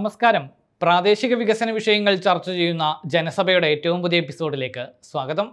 നമസ്കാരം പ്രാദേശിക വികസന വിഷയങ്ങൾ ചർച്ച ചെയ്യുന്ന ജനസഭയുടെ ഏറ്റവും പുതിയ എപ്പിസോഡിലേക്ക് സ്വാഗതം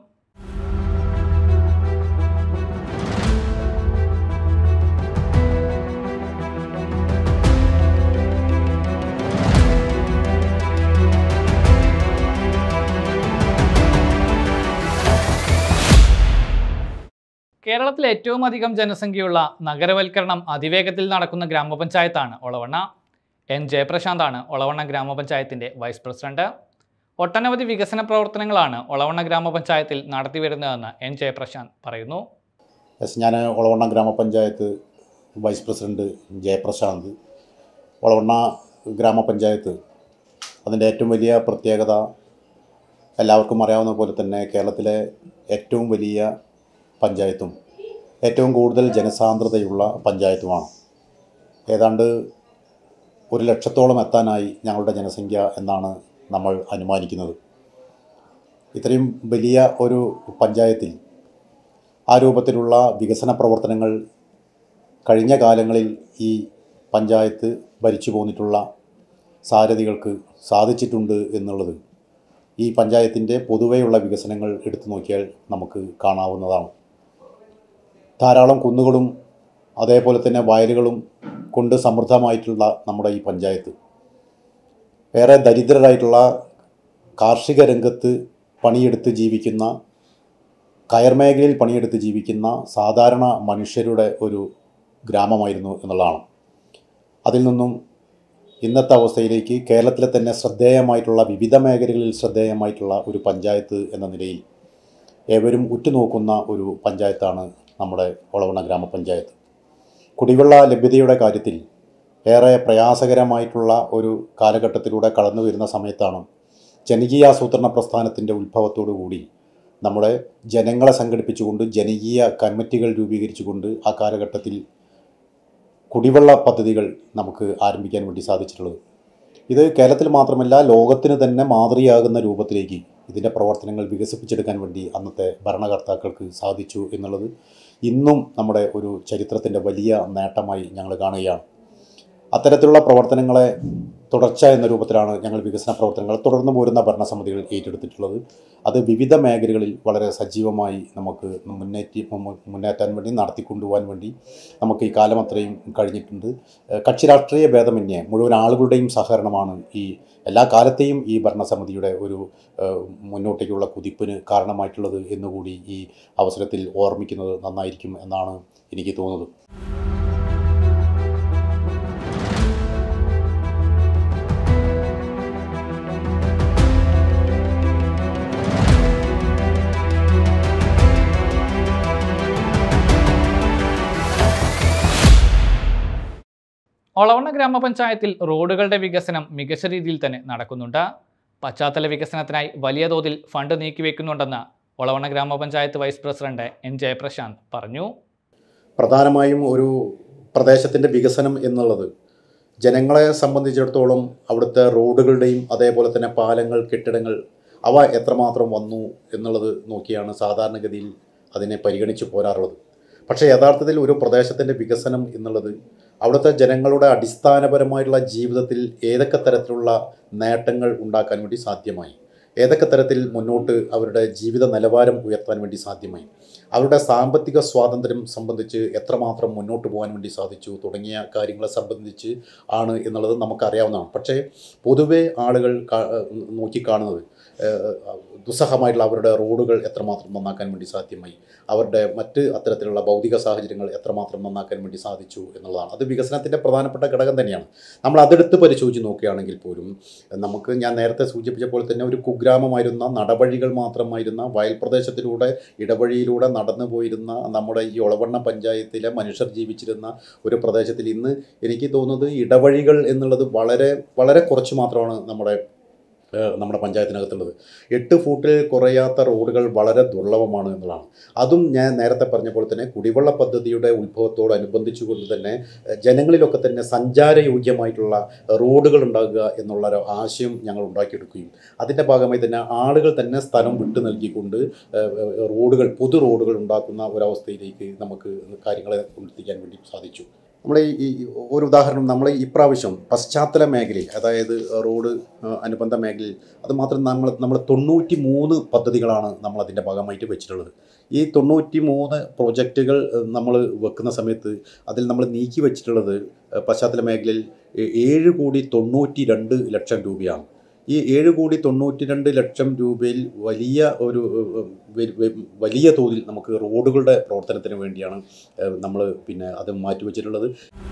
കേരളത്തിൽ ഏറ്റവും അധികം ജനസംഖ്യയുള്ള നഗരവൽക്കരണം അതിവേഗത്തിൽ നടക്കുന്ന ഗ്രാമപഞ്ചായത്താണ് ഒളവണ്ണ എൻ ജയപ്രശാന്താണ് ഒളവണ്ണ ഗ്രാമപഞ്ചായത്തിൻ്റെ വൈസ് പ്രസിഡന്റ് ഒട്ടനവധി വികസന പ്രവർത്തനങ്ങളാണ് ഒളവണ്ണ ഗ്രാമപഞ്ചായത്തിൽ നടത്തിവരുന്നതെന്ന് എൻ ജയപ്രശാന്ത് പറയുന്നു എസ് ഞാൻ ഒളവണ്ണ ഗ്രാമപഞ്ചായത്ത് വൈസ് പ്രസിഡൻറ്റ് ജയപ്രശാന്ത് ഒളവണ്ണ ഗ്രാമപഞ്ചായത്ത് അതിൻ്റെ ഏറ്റവും വലിയ പ്രത്യേകത എല്ലാവർക്കും അറിയാവുന്ന പോലെ തന്നെ കേരളത്തിലെ ഏറ്റവും വലിയ പഞ്ചായത്തും ഏറ്റവും കൂടുതൽ ജനസാന്ദ്രതയുള്ള പഞ്ചായത്തുമാണ് ഏതാണ്ട് ഒരു ലക്ഷത്തോളം എത്താനായി ഞങ്ങളുടെ ജനസംഖ്യ എന്നാണ് നമ്മൾ അനുമാനിക്കുന്നത് ഇത്രയും വലിയ ഒരു പഞ്ചായത്തിൽ ആ രൂപത്തിലുള്ള വികസന പ്രവർത്തനങ്ങൾ കഴിഞ്ഞ കാലങ്ങളിൽ ഈ പഞ്ചായത്ത് ഭരിച്ചു പോന്നിട്ടുള്ള സാരഥികൾക്ക് സാധിച്ചിട്ടുണ്ട് എന്നുള്ളത് ഈ പഞ്ചായത്തിൻ്റെ പൊതുവെയുള്ള വികസനങ്ങൾ എടുത്തു നോക്കിയാൽ നമുക്ക് കാണാവുന്നതാണ് ധാരാളം കുന്നുകളും അതേപോലെ തന്നെ വയലുകളും കൊണ്ട് സമൃദ്ധമായിട്ടുള്ള നമ്മുടെ ഈ പഞ്ചായത്ത് ഏറെ ദരിദ്രരായിട്ടുള്ള കാർഷിക രംഗത്ത് പണിയെടുത്ത് ജീവിക്കുന്ന കയർ മേഖലയിൽ പണിയെടുത്ത് ജീവിക്കുന്ന സാധാരണ മനുഷ്യരുടെ ഒരു ഗ്രാമമായിരുന്നു എന്നുള്ളതാണ് അതിൽ നിന്നും ഇന്നത്തെ അവസ്ഥയിലേക്ക് കേരളത്തിലെ തന്നെ ശ്രദ്ധേയമായിട്ടുള്ള വിവിധ മേഖലകളിൽ ശ്രദ്ധേയമായിട്ടുള്ള ഒരു പഞ്ചായത്ത് എന്ന നിലയിൽ ഏവരും ഉറ്റുനോക്കുന്ന ഒരു പഞ്ചായത്താണ് നമ്മുടെ ഒളവണ്ണ ഗ്രാമപഞ്ചായത്ത് കുടിവെള്ള ലഭ്യതയുടെ കാര്യത്തിൽ ഏറെ പ്രയാസകരമായിട്ടുള്ള ഒരു കാലഘട്ടത്തിലൂടെ കടന്നു വരുന്ന സമയത്താണ് ജനകീയാസൂത്രണ പ്രസ്ഥാനത്തിൻ്റെ ഉത്ഭവത്തോടു കൂടി നമ്മുടെ ജനങ്ങളെ സംഘടിപ്പിച്ചുകൊണ്ട് ജനകീയ കമ്മിറ്റികൾ രൂപീകരിച്ചുകൊണ്ട് ആ കാലഘട്ടത്തിൽ കുടിവെള്ള പദ്ധതികൾ നമുക്ക് ആരംഭിക്കാൻ വേണ്ടി സാധിച്ചിട്ടുള്ളത് ഇത് കേരളത്തിൽ മാത്രമല്ല ലോകത്തിന് തന്നെ മാതൃകയാകുന്ന രൂപത്തിലേക്ക് ഇതിൻ്റെ പ്രവർത്തനങ്ങൾ വികസിപ്പിച്ചെടുക്കാൻ വേണ്ടി അന്നത്തെ ഭരണകർത്താക്കൾക്ക് സാധിച്ചു എന്നുള്ളത് ഇന്നും നമ്മുടെ ഒരു ചരിത്രത്തിൻ്റെ വലിയ നേട്ടമായി ഞങ്ങൾ കാണുകയാണ് അത്തരത്തിലുള്ള പ്രവർത്തനങ്ങളെ തുടർച്ച എന്ന രൂപത്തിലാണ് ഞങ്ങൾ വികസന പ്രവർത്തനങ്ങൾ തുടർന്നു പോരുന്ന ഭരണസമിതികൾ ഏറ്റെടുത്തിട്ടുള്ളത് അത് വിവിധ മേഖലകളിൽ വളരെ സജീവമായി നമുക്ക് മുന്നേറ്റി മു- മുന്നേറ്റാൻ വേണ്ടി നടത്തിക്കൊണ്ടുപോകാൻ വേണ്ടി നമുക്ക് ഈ കാലം അത്രയും കഴിഞ്ഞിട്ടുണ്ട് ഏഹ് കക്ഷി രാഷ്ട്രീയ ഭേദമന്യേ മുഴുവൻ ആളുകളുടെയും സഹകരണമാണ് ഈ എല്ലാ കാലത്തെയും ഈ ഭരണസമിതിയുടെ ഒരു ഏഹ് മുന്നോട്ടേക്കുള്ള കുതിപ്പിന് കാരണമായിട്ടുള്ളത് എന്നുകൂടി ഈ അവസരത്തിൽ ഓർമ്മിക്കുന്നത് നന്നായിരിക്കും എന്നാണ് എനിക്ക് തോന്നുന്നത് ഒളവണ്ണ ഗ്രാമപഞ്ചായത്തിൽ റോഡുകളുടെ വികസനം മികച്ച രീതിയിൽ തന്നെ നടക്കുന്നുണ്ട് പശ്ചാത്തല വികസനത്തിനായി വലിയ തോതിൽ ഫണ്ട് നീക്കിവെക്കുന്നുണ്ടെന്ന് ഒളവണ്ണ ഗ്രാമപഞ്ചായത്ത് വൈസ് പ്രസിഡന്റ് എൻ ജയപ്രശാന്ത് പറഞ്ഞു പ്രധാനമായും ഒരു പ്രദേശത്തിൻ്റെ വികസനം എന്നുള്ളത് ജനങ്ങളെ സംബന്ധിച്ചിടത്തോളം അവിടുത്തെ റോഡുകളുടെയും അതേപോലെ തന്നെ പാലങ്ങൾ കെട്ടിടങ്ങൾ അവ എത്രമാത്രം വന്നു എന്നുള്ളത് നോക്കിയാണ് സാധാരണഗതിയിൽ അതിനെ പരിഗണിച്ച് പോരാറുള്ളത് പക്ഷേ യഥാർത്ഥത്തിൽ ഒരു പ്രദേശത്തിൻ്റെ വികസനം എന്നുള്ളത് അവിടുത്തെ ജനങ്ങളുടെ അടിസ്ഥാനപരമായിട്ടുള്ള ജീവിതത്തിൽ ഏതൊക്കെ തരത്തിലുള്ള നേട്ടങ്ങൾ ഉണ്ടാക്കാൻ വേണ്ടി സാധ്യമായി ഏതൊക്കെ തരത്തിൽ മുന്നോട്ട് അവരുടെ ജീവിത നിലവാരം ഉയർത്താൻ വേണ്ടി സാധ്യമായി അവരുടെ സാമ്പത്തിക സ്വാതന്ത്ര്യം സംബന്ധിച്ച് എത്രമാത്രം മുന്നോട്ട് പോകാൻ വേണ്ടി സാധിച്ചു തുടങ്ങിയ കാര്യങ്ങളെ സംബന്ധിച്ച് ആണ് എന്നുള്ളത് നമുക്കറിയാവുന്നതാണ് പക്ഷേ പൊതുവെ ആളുകൾ കാ- നോക്കിക്കാണുന്നത് ഏഹ്, ദുസ്സഹമായിട്ടുള്ള അവരുടെ റോഡുകൾ എത്രമാത്രം നന്നാക്കാൻ വേണ്ടി സാധ്യമായി അവരുടെ മറ്റ് അത്തരത്തിലുള്ള ഭൗതിക സാഹചര്യങ്ങൾ എത്രമാത്രം നന്നാക്കാൻ വേണ്ടി സാധിച്ചു എന്നുള്ളതാണ് അത് വികസനത്തിൻ്റെ പ്രധാനപ്പെട്ട ഘടകം തന്നെയാണ് നമ്മൾ അതെടുത്ത് പരിശോധിച്ച് നോക്കുകയാണെങ്കിൽ പോലും നമുക്ക് ഞാൻ നേരത്തെ സൂചിപ്പിച്ച പോലെ തന്നെ ഒരു കുഗ്രാമമായിരുന്ന നടവഴികൾ മാത്രമായിരുന്ന വയൽ പ്രദേശത്തിലൂടെ ഇടവഴിയിലൂടെ നടന്നു പോയിരുന്ന നമ്മുടെ ഈ ഒളവണ്ണ പഞ്ചായത്തിലെ മനുഷ്യർ ജീവിച്ചിരുന്ന ഒരു പ്രദേശത്തിൽ ഇന്ന് എനിക്ക് തോന്നുന്നത് ഇടവഴികൾ എന്നുള്ളത് വളരെ വളരെ കുറച്ച് മാത്രമാണ് നമ്മുടെ ഏഹ്, നമ്മുടെ പഞ്ചായത്തിനകത്തുള്ളത് എട്ട് ഫൂട്ടിൽ കുറയാത്ത റോഡുകൾ വളരെ ദുർലഭമാണ് എന്നുള്ളതാണ് അതും ഞാൻ നേരത്തെ പറഞ്ഞ പോലെ തന്നെ കുടിവെള്ള പദ്ധതിയുടെ ഉത്ഭവത്തോടനുബന്ധിച്ചുകൊണ്ട് തന്നെ ഏഹ്, ജനങ്ങളിലൊക്കെ തന്നെ സഞ്ചാരയോഗ്യമായിട്ടുള്ള റോഡുകൾ ഉണ്ടാകുക എന്നുള്ള ഒരു ആശയം ഞങ്ങൾ ഉണ്ടാക്കിയെടുക്കുകയും അതിൻ്റെ ഭാഗമായി തന്നെ ആളുകൾ തന്നെ സ്ഥലം വിട്ടു നൽകിക്കൊണ്ട് ഏഹ്, ഏഹ്, റോഡുകൾ പൊതു റോഡുകൾ ഉണ്ടാക്കുന്ന ഒരവസ്ഥയിലേക്ക് നമുക്ക് കാര്യങ്ങളെ കൊണ്ടെത്തിക്കാൻ വേണ്ടി സാധിച്ചു നമ്മൾ ഈ ഈ ഒരു ഉദാഹരണം നമ്മൾ ഇപ്രാവശ്യം പശ്ചാത്തല മേഖലയിൽ അതായത് റോഡ് ആ, അനുബന്ധ മേഖലയിൽ അത് മാത്രം നമ്മൾ നമ്മൾ തൊണ്ണൂറ്റി മൂന്ന് പദ്ധതികളാണ് നമ്മൾ അതിൻ്റെ ഭാഗമായിട്ട് വെച്ചിട്ടുള്ളത് ഈ തൊണ്ണൂറ്റി മൂന്ന് പ്രൊജക്റ്റുകൾ നമ്മൾ വെക്കുന്ന സമയത്ത് അതിൽ നമ്മൾ നീക്കി വെച്ചിട്ടുള്ളത് ആ, പശ്ചാത്തല മേഖലയിൽ ഏ- ഏഴ് കോടി തൊണ്ണൂറ്റി രണ്ട് ലക്ഷം രൂപയാണ് ഈ ഏഴ് കോടി തൊണ്ണൂറ്റി രണ്ട് ലക്ഷം രൂപയിൽ വലിയ ഒരു ഏഹ്, വ- വ- വലിയ തോതിൽ നമുക്ക് റോഡുകളുടെ പ്രവർത്തനത്തിന് വേണ്ടിയാണ് നമ്മൾ പിന്നെ അത് മാറ്റിവെച്ചിട്ടുള്ളത്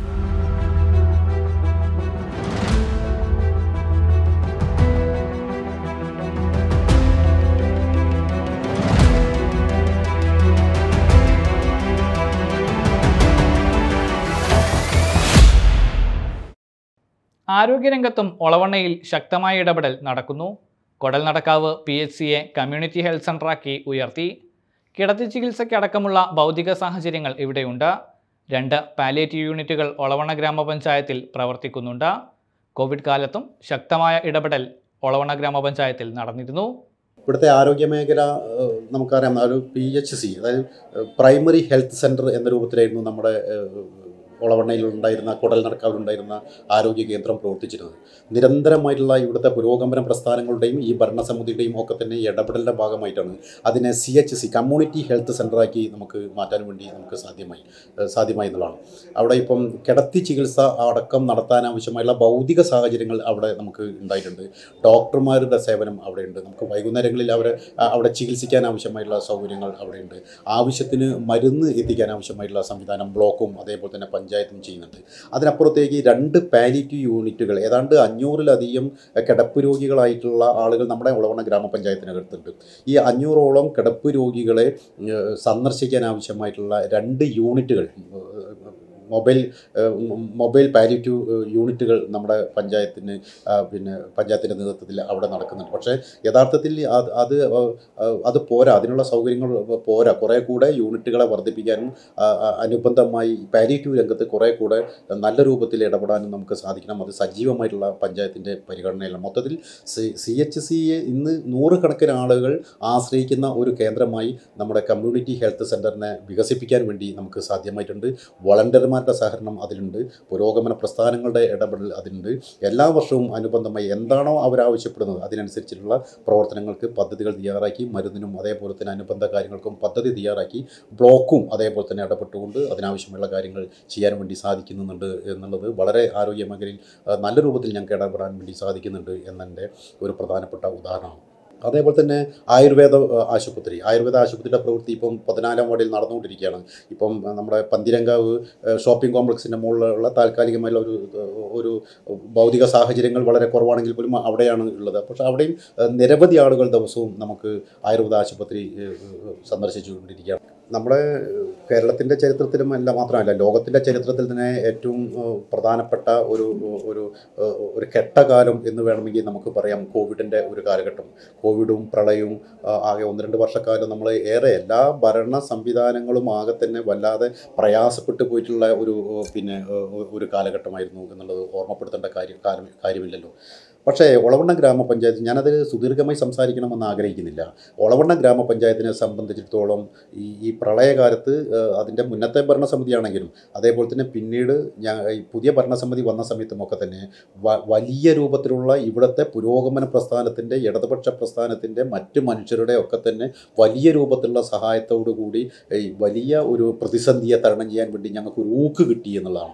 ആരോഗ്യരംഗത്തും ഒളവണ്ണയിൽ ശക്തമായ ഇടപെടൽ നടക്കുന്നു കൊടൽ നടക്കാവ് പി എച്ച് സിയെ കമ്മ്യൂണിറ്റി ഹെൽത്ത് സെൻ്ററാക്കി ഉയർത്തി കിടത്തി ചികിത്സയ്ക്കടക്കമുള്ള ഭൗതിക സാഹചര്യങ്ങൾ ഇവിടെയുണ്ട് രണ്ട് പാലിയേറ്റീവ് യൂണിറ്റുകൾ ഒളവണ്ണ ഗ്രാമപഞ്ചായത്തിൽ പ്രവർത്തിക്കുന്നുണ്ട് കോവിഡ് കാലത്തും ശക്തമായ ഇടപെടൽ ഒളവണ്ണ ഗ്രാമപഞ്ചായത്തിൽ നടന്നിരുന്നു ഇവിടുത്തെ ആരോഗ്യ മേഖല ഏഹ്, നമുക്കറിയാം ഒരു പി എച്ച് സി അതായത് പ്രൈമറി ഹെൽത്ത് സെൻറ്റർ എന്ന രൂപത്തിലായിരുന്നു നമ്മുടെ ഏഹ്, ഒളവണ്ണയിലുണ്ടായിരുന്ന കുടൽ നടക്കാവിലുണ്ടായിരുന്ന ആരോഗ്യ കേന്ദ്രം പ്രവർത്തിച്ചിരുന്നത് നിരന്തരമായിട്ടുള്ള ഇവിടുത്തെ പുരോഗമന പ്രസ്ഥാനങ്ങളുടെയും ഈ ഭരണസമിതിയുടെയും ഒക്കെ തന്നെ ഇടപെടലിൻ്റെ ഭാഗമായിട്ടാണ് അതിനെ C H C community health സെൻ്ററാക്കി നമുക്ക് മാറ്റാൻ വേണ്ടി നമുക്ക് സാധ്യമായി ഏഹ്, സാധ്യമായി എന്നുള്ളതാണ് അവിടെ ഇപ്പം കിടത്തി ചികിത്സ അടക്കം നടത്താനാവശ്യമായുള്ള ഭൗതിക സാഹചര്യങ്ങൾ അവിടെ നമുക്ക് ഉണ്ടായിട്ടുണ്ട് ഡോക്ടർമാരുടെ സേവനം അവിടെയുണ്ട് നമുക്ക് വൈകുന്നേരങ്ങളിൽ അവരെ ആ, അവിടെ ചികിത്സിക്കാൻ ആവശ്യമായിട്ടുള്ള സൗകര്യങ്ങൾ അവിടെയുണ്ട് ആവശ്യത്തിന് മരുന്ന് എത്തിക്കാൻ ആവശ്യമായിട്ടുള്ള സംവിധാനം ബ്ലോക്കും അതേപോലെ തന്നെ പഞ്ചായത്തും ചെയ്യുന്നുണ്ട് അതിനപ്പുറത്തേക്ക് രണ്ട് പാലിറ്റീവ് യൂണിറ്റുകൾ ഏതാണ്ട് അഞ്ഞൂറിലധികം കിടപ്പ് രോഗികളായിട്ടുള്ള ആളുകൾ നമ്മുടെ ഉളവണ്ണ ഗ്രാമപഞ്ചായത്തിനകത്തുണ്ട് ഈ അഞ്ഞൂറോളം കിടപ്പ് രോഗികളെ ഏഹ്, സന്ദർശിക്കാൻ ആവശ്യമായിട്ടുള്ള രണ്ട് യൂണിറ്റുകൾ ഏഹ്, മൊബൈൽ ഏഹ്, മൊ- മൊബൈൽ പാലിറ്റീവ് ഏഹ്, യൂണിറ്റുകൾ നമ്മുടെ പഞ്ചായത്തിന് ആ, പിന്നെ പഞ്ചായത്തിൻ്റെ നേതൃത്വത്തിൽ അവിടെ നടക്കുന്നുണ്ട് പക്ഷേ യഥാർത്ഥത്തിൽ അത് അത് ഏഹ്, ഏഹ്, അത് പോരാ അതിനുള്ള സൗകര്യങ്ങൾ പോരാ കുറേ കൂടെ യൂണിറ്റുകളെ വർദ്ധിപ്പിക്കാനും ആ, ആ, അനുബന്ധമായി പാലിറ്റീവ് രംഗത്ത് കുറേ കൂടെ നല്ല രൂപത്തിൽ ഇടപെടാനും നമുക്ക് സാധിക്കണം അത് സജീവമായിട്ടുള്ള പഞ്ചായത്തിൻ്റെ പരിഗണനയിലാണ് മൊത്തത്തിൽ സി സി എച്ച് സിയെ ഇന്ന് നൂറുകണക്കിന് ആളുകൾ ആശ്രയിക്കുന്ന ഒരു കേന്ദ്രമായി നമ്മുടെ കമ്മ്യൂണിറ്റി ഹെൽത്ത് സെൻറ്ററിനെ വികസിപ്പിക്കാൻ വേണ്ടി നമുക്ക് സാധ്യമായിട്ടുണ്ട് വളണ്ടിയർമാരുടെ സഹകരണം അതിലുണ്ട് പുരോഗമന പ്രസ്ഥാനങ്ങളുടെ ഇടപെടൽ അതിലുണ്ട് എല്ലാ വർഷവും അനുബന്ധമായി എന്താണോ അവരാവശ്യപ്പെടുന്നത് അതിനനുസരിച്ചിട്ടുള്ള പ്രവർത്തനങ്ങൾക്ക് പദ്ധതികൾ തയ്യാറാക്കി മരുന്നിനും അതേപോലെ തന്നെ അനുബന്ധ കാര്യങ്ങൾക്കും പദ്ധതി തയ്യാറാക്കി ബ്ലോക്കും അതേപോലെ തന്നെ ഇടപെട്ടുകൊണ്ട് അതിനാവശ്യമുള്ള കാര്യങ്ങൾ ചെയ്യാൻ വേണ്ടി സാധിക്കുന്നുണ്ട് എന്നുള്ളത് വളരെ ആരോഗ്യ മേഖലയിൽ ആ, നല്ല രൂപത്തിൽ ഞങ്ങൾക്ക് ഇടപെടാൻ വേണ്ടി സാധിക്കുന്നുണ്ട് എന്നതിൻ്റെ ഒരു പ്രധാനപ്പെട്ട ഉദാഹരണമാണ് അതേപോലെ തന്നെ ആയുർവേദ ആ, ആശുപത്രി ആയുർവേദ ആശുപത്രിയുടെ പ്രവൃത്തി ഇപ്പം പതിനാലാം വാർഡിൽ നടന്നുകൊണ്ടിരിക്കുകയാണ് ഇപ്പം ആ, നമ്മുടെ പന്തിരങ്കാവ് ആ, ഷോപ്പിംഗ് കോംപ്ലക്സിൻ്റെ മുകളിലുള്ള താൽക്കാലികമായുള്ള ഒരു ഒരു ഭൗതിക സാഹചര്യങ്ങൾ വളരെ കുറവാണെങ്കിൽ പോലും അവിടെയാണ് ഉള്ളത് പക്ഷേ അവിടെയും ആ, നിരവധി ആളുകൾ ദിവസവും നമുക്ക് ആയുർവേദ ആശുപത്രി ആ, സന്ദർശിച്ചുകൊണ്ടിരിക്കുകയാണ് നമ്മുടെ കേരളത്തിൻ്റെ ചരിത്രത്തിലും അല്ല മാത്രമല്ല ലോകത്തിൻ്റെ ചരിത്രത്തിൽ തന്നെ ഏറ്റവും ഏഹ്, പ്രധാനപ്പെട്ട ഒരു ഒരു ഏഹ്, ഒരു കെട്ടകാലം എന്ന് വേണമെങ്കിൽ നമുക്ക് പറയാം കോവിഡിൻ്റെ ഒരു കാലഘട്ടം കോവിഡും പ്രളയവും ആ, ആകെ ഒന്ന് രണ്ട് വർഷക്കാലം നമ്മൾ ഏറെ എല്ലാ ഭരണ സംവിധാനങ്ങളും ആകെ തന്നെ വല്ലാതെ പ്രയാസപ്പെട്ടു പോയിട്ടുള്ള ഒരു ഏഹ്, പിന്നെ ഏഹ്, ഒരു കാലഘട്ടമായിരുന്നു എന്നുള്ളത് ഓർമ്മപ്പെടുത്തേണ്ട കാര്യം കാര്യം കാര്യമില്ലല്ലോ പക്ഷേ ഒളവണ്ണ ഗ്രാമപഞ്ചായത്ത് ഞാനത് സുദീർഘമായി സംസാരിക്കണമെന്ന് ആഗ്രഹിക്കുന്നില്ല ഒളവണ്ണ ഗ്രാമപഞ്ചായത്തിനെ സംബന്ധിച്ചിടത്തോളം ഈ ഈ പ്രളയകാലത്ത് ഏഹ്, അതിൻ്റെ മുന്നത്തെ ഭരണസമിതിയാണെങ്കിലും അതേപോലെ തന്നെ പിന്നീട് ഞാൻ ഈ പുതിയ ഭരണസമിതി വന്ന സമയത്തും ഒക്കെ തന്നെ വ- വലിയ രൂപത്തിലുള്ള ഇവിടുത്തെ പുരോഗമന പ്രസ്ഥാനത്തിൻ്റെ ഇടതുപക്ഷ പ്രസ്ഥാനത്തിൻ്റെ മറ്റ് മനുഷ്യരുടെ ഒക്കെ തന്നെ വലിയ രൂപത്തിലുള്ള സഹായത്തോടു കൂടി ഈ വലിയ ഒരു പ്രതിസന്ധിയെ തരണം ചെയ്യാൻ വേണ്ടി ഞങ്ങൾക്ക് ഒരു ഊക്ക് കിട്ടി എന്നുള്ളതാണ്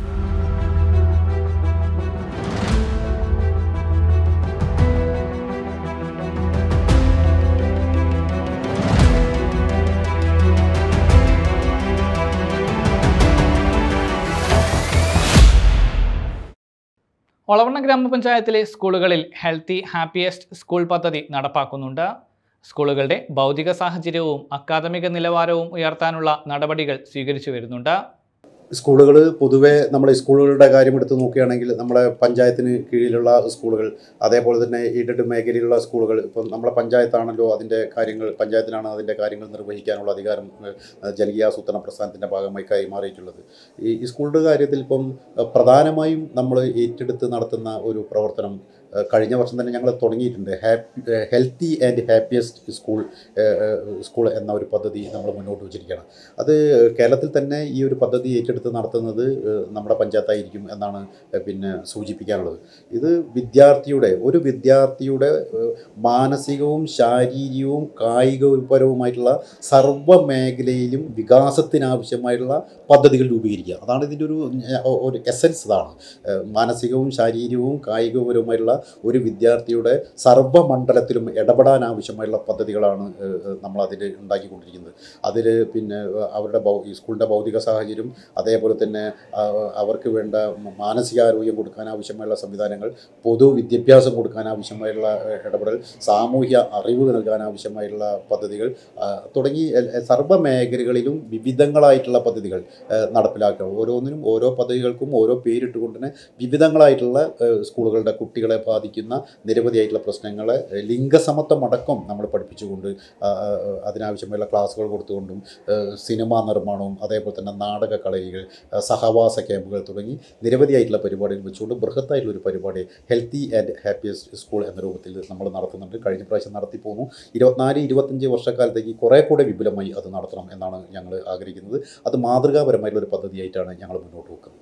ഒളവണ്ണ ഗ്രാമപഞ്ചായത്തിലെ സ്കൂളുകളിൽ ഹെൽത്തി ഹാപ്പിയസ്റ്റ് സ്കൂൾ പദ്ധതി നടപ്പാക്കുന്നുണ്ട് സ്കൂളുകളുടെ ഭൗതിക സാഹചര്യവും അക്കാദമിക നിലവാരവും ഉയർത്താനുള്ള നടപടികൾ സ്വീകരിച്ചു വരുന്നുണ്ട് സ്കൂളുകൾ പൊതുവെ നമ്മുടെ സ്കൂളുകളുടെ കാര്യം എടുത്ത് നോക്കുകയാണെങ്കിൽ നമ്മുടെ പഞ്ചായത്തിന് കീഴിലുള്ള സ്കൂളുകൾ അതേപോലെ തന്നെ എയ്ഡഡ് മേഖലയിലുള്ള സ്കൂളുകൾ ഇപ്പം നമ്മുടെ പഞ്ചായത്താണല്ലോ അതിൻ്റെ കാര്യങ്ങൾ പഞ്ചായത്തിനാണ് അതിൻ്റെ കാര്യങ്ങൾ നിർവഹിക്കാനുള്ള അധികാരം ഏഹ്, ജനകീയാസൂത്രണ പ്രസ്ഥാനത്തിൻ്റെ ഭാഗമായി കൈമാറിയിട്ടുള്ളത് ഈ ഈ സ്കൂളുടെ കാര്യത്തിൽ ഇപ്പം ഏഹ്, പ്രധാനമായും നമ്മൾ ഏറ്റെടുത്ത് നടത്തുന്ന ഒരു പ്രവർത്തനം ഏഹ് കഴിഞ്ഞ വർഷം തന്നെ ഞങ്ങൾ തുടങ്ങിയിട്ടുണ്ട് happy healthy and happiest school school എന്ന ഒരു പദ്ധതി നമ്മൾ മുന്നോട്ട് വെച്ചിരിക്കുകയാണ് അത് കേരളത്തിൽ തന്നെ ഈ ഒരു പദ്ധതി ഏറ്റെടുത്ത് നടത്തുന്നത് ഏഹ് നമ്മുടെ പഞ്ചായത്തായിരിക്കും എന്നാണ് ഏഹ് പിന്നെ സൂചിപ്പിക്കാനുള്ളത് ഇത് വിദ്യാർത്ഥിയുടെ ഒരു വിദ്യാർത്ഥിയുടെ ഏഹ് മാനസികവും ശാരീരികവും കായികപരവുമായിട്ടുള്ള സർവ്വ മേഖലയിലും വികാസത്തിനാവശ്യമായിട്ടുള്ള പദ്ധതികൾ രൂപീകരിക്കുക അതാണ് ഇതിൻ്റെ ഒരു ഏഹ്, ഒരു എസൻസ് ഇതാണ് ഏഹ്, മാനസികവും ശാരീരികവും കായികപരവുമായിട്ടുള്ള ഒരു വിദ്യാർത്ഥിയുടെ സർവ്വമണ്ഡലത്തിലും ഇടപെടാൻ ആവശ്യമായിട്ടുള്ള പദ്ധതികളാണ് ഏഹ്, ഏഹ്, നമ്മളതിൽ ഉണ്ടാക്കിക്കൊണ്ടിരിക്കുന്നത് അതിൽ പിന്നെ ഏഹ്, അവരുടെ ഭൗ ഈ സ്കൂളിൻ്റെ ഭൗതിക സാഹചര്യം അതേപോലെ തന്നെ ആ, അവർക്ക് വേണ്ട മാനസികാരോഗ്യം കൊടുക്കാൻ ആവശ്യമായുള്ള സംവിധാനങ്ങൾ പൊതു വിദ്യാഭ്യാസം കൊടുക്കാൻ ആവശ്യമായുള്ള ഏഹ്, ഇടപെടൽ സാമൂഹ്യ അറിവ് നൽകാൻ ആവശ്യമായിട്ടുള്ള പദ്ധതികൾ ആ, തുടങ്ങി എൽ- എ- സർവ്വ മേഖലകളിലും വിവിധങ്ങളായിട്ടുള്ള പദ്ധതികൾ ഏഹ്, നടപ്പിലാക്കുക ഓരോന്നിനും ഓരോ പദ്ധതികൾക്കും ഓരോ പേരിട്ടുകൊണ്ട് തന്നെ വിവിധങ്ങളായിട്ടുള്ള ഏഹ്, സ്കൂളുകളുടെ കുട്ടികളെ ബാധിക്കുന്ന നിരവധിയായിട്ടുള്ള പ്രശ്നങ്ങളെ ഏഹ്, ലിംഗസമത്വം അടക്കം നമ്മൾ പഠിപ്പിച്ചുകൊണ്ട് ആ, ആ, അതിനാവശ്യമായുള്ള ക്ലാസ്സുകൾ കൊടുത്തുകൊണ്ടും ഏഹ്, സിനിമാ നിർമ്മാണവും അതേപോലെ തന്നെ നാടക കളരികൾ ഏഹ്, സഹവാസ ക്യാമ്പുകൾ തുടങ്ങി നിരവധിയായിട്ടുള്ള പരിപാടികൾ വെച്ചുകൊണ്ട് ബൃഹത്തായിട്ടുള്ള ഒരു പരിപാടി ഹെൽത്തി ആൻഡ് ഹാപ്പിയസ്റ്റ് സ്കൂൾ എന്ന രൂപത്തിൽ നമ്മൾ നടത്തുന്നുണ്ട് കഴിഞ്ഞ പ്രാവശ്യം നടത്തി പോന്നു ഇരുപത്തിനാല് ഇരുപത്തഞ്ച് വർഷക്കാലത്തേക്ക് കുറേ കൂടെ വിപുലമായി അത് നടത്തണം എന്നാണ് ഞങ്ങൾ ആഗ്രഹിക്കുന്നത് അത് മാതൃകാപരമായിട്ടുള്ള ഒരു പദ്ധതിയായിട്ടാണ് ഞങ്ങൾ മുന്നോട്ട് വെക്കുന്നത്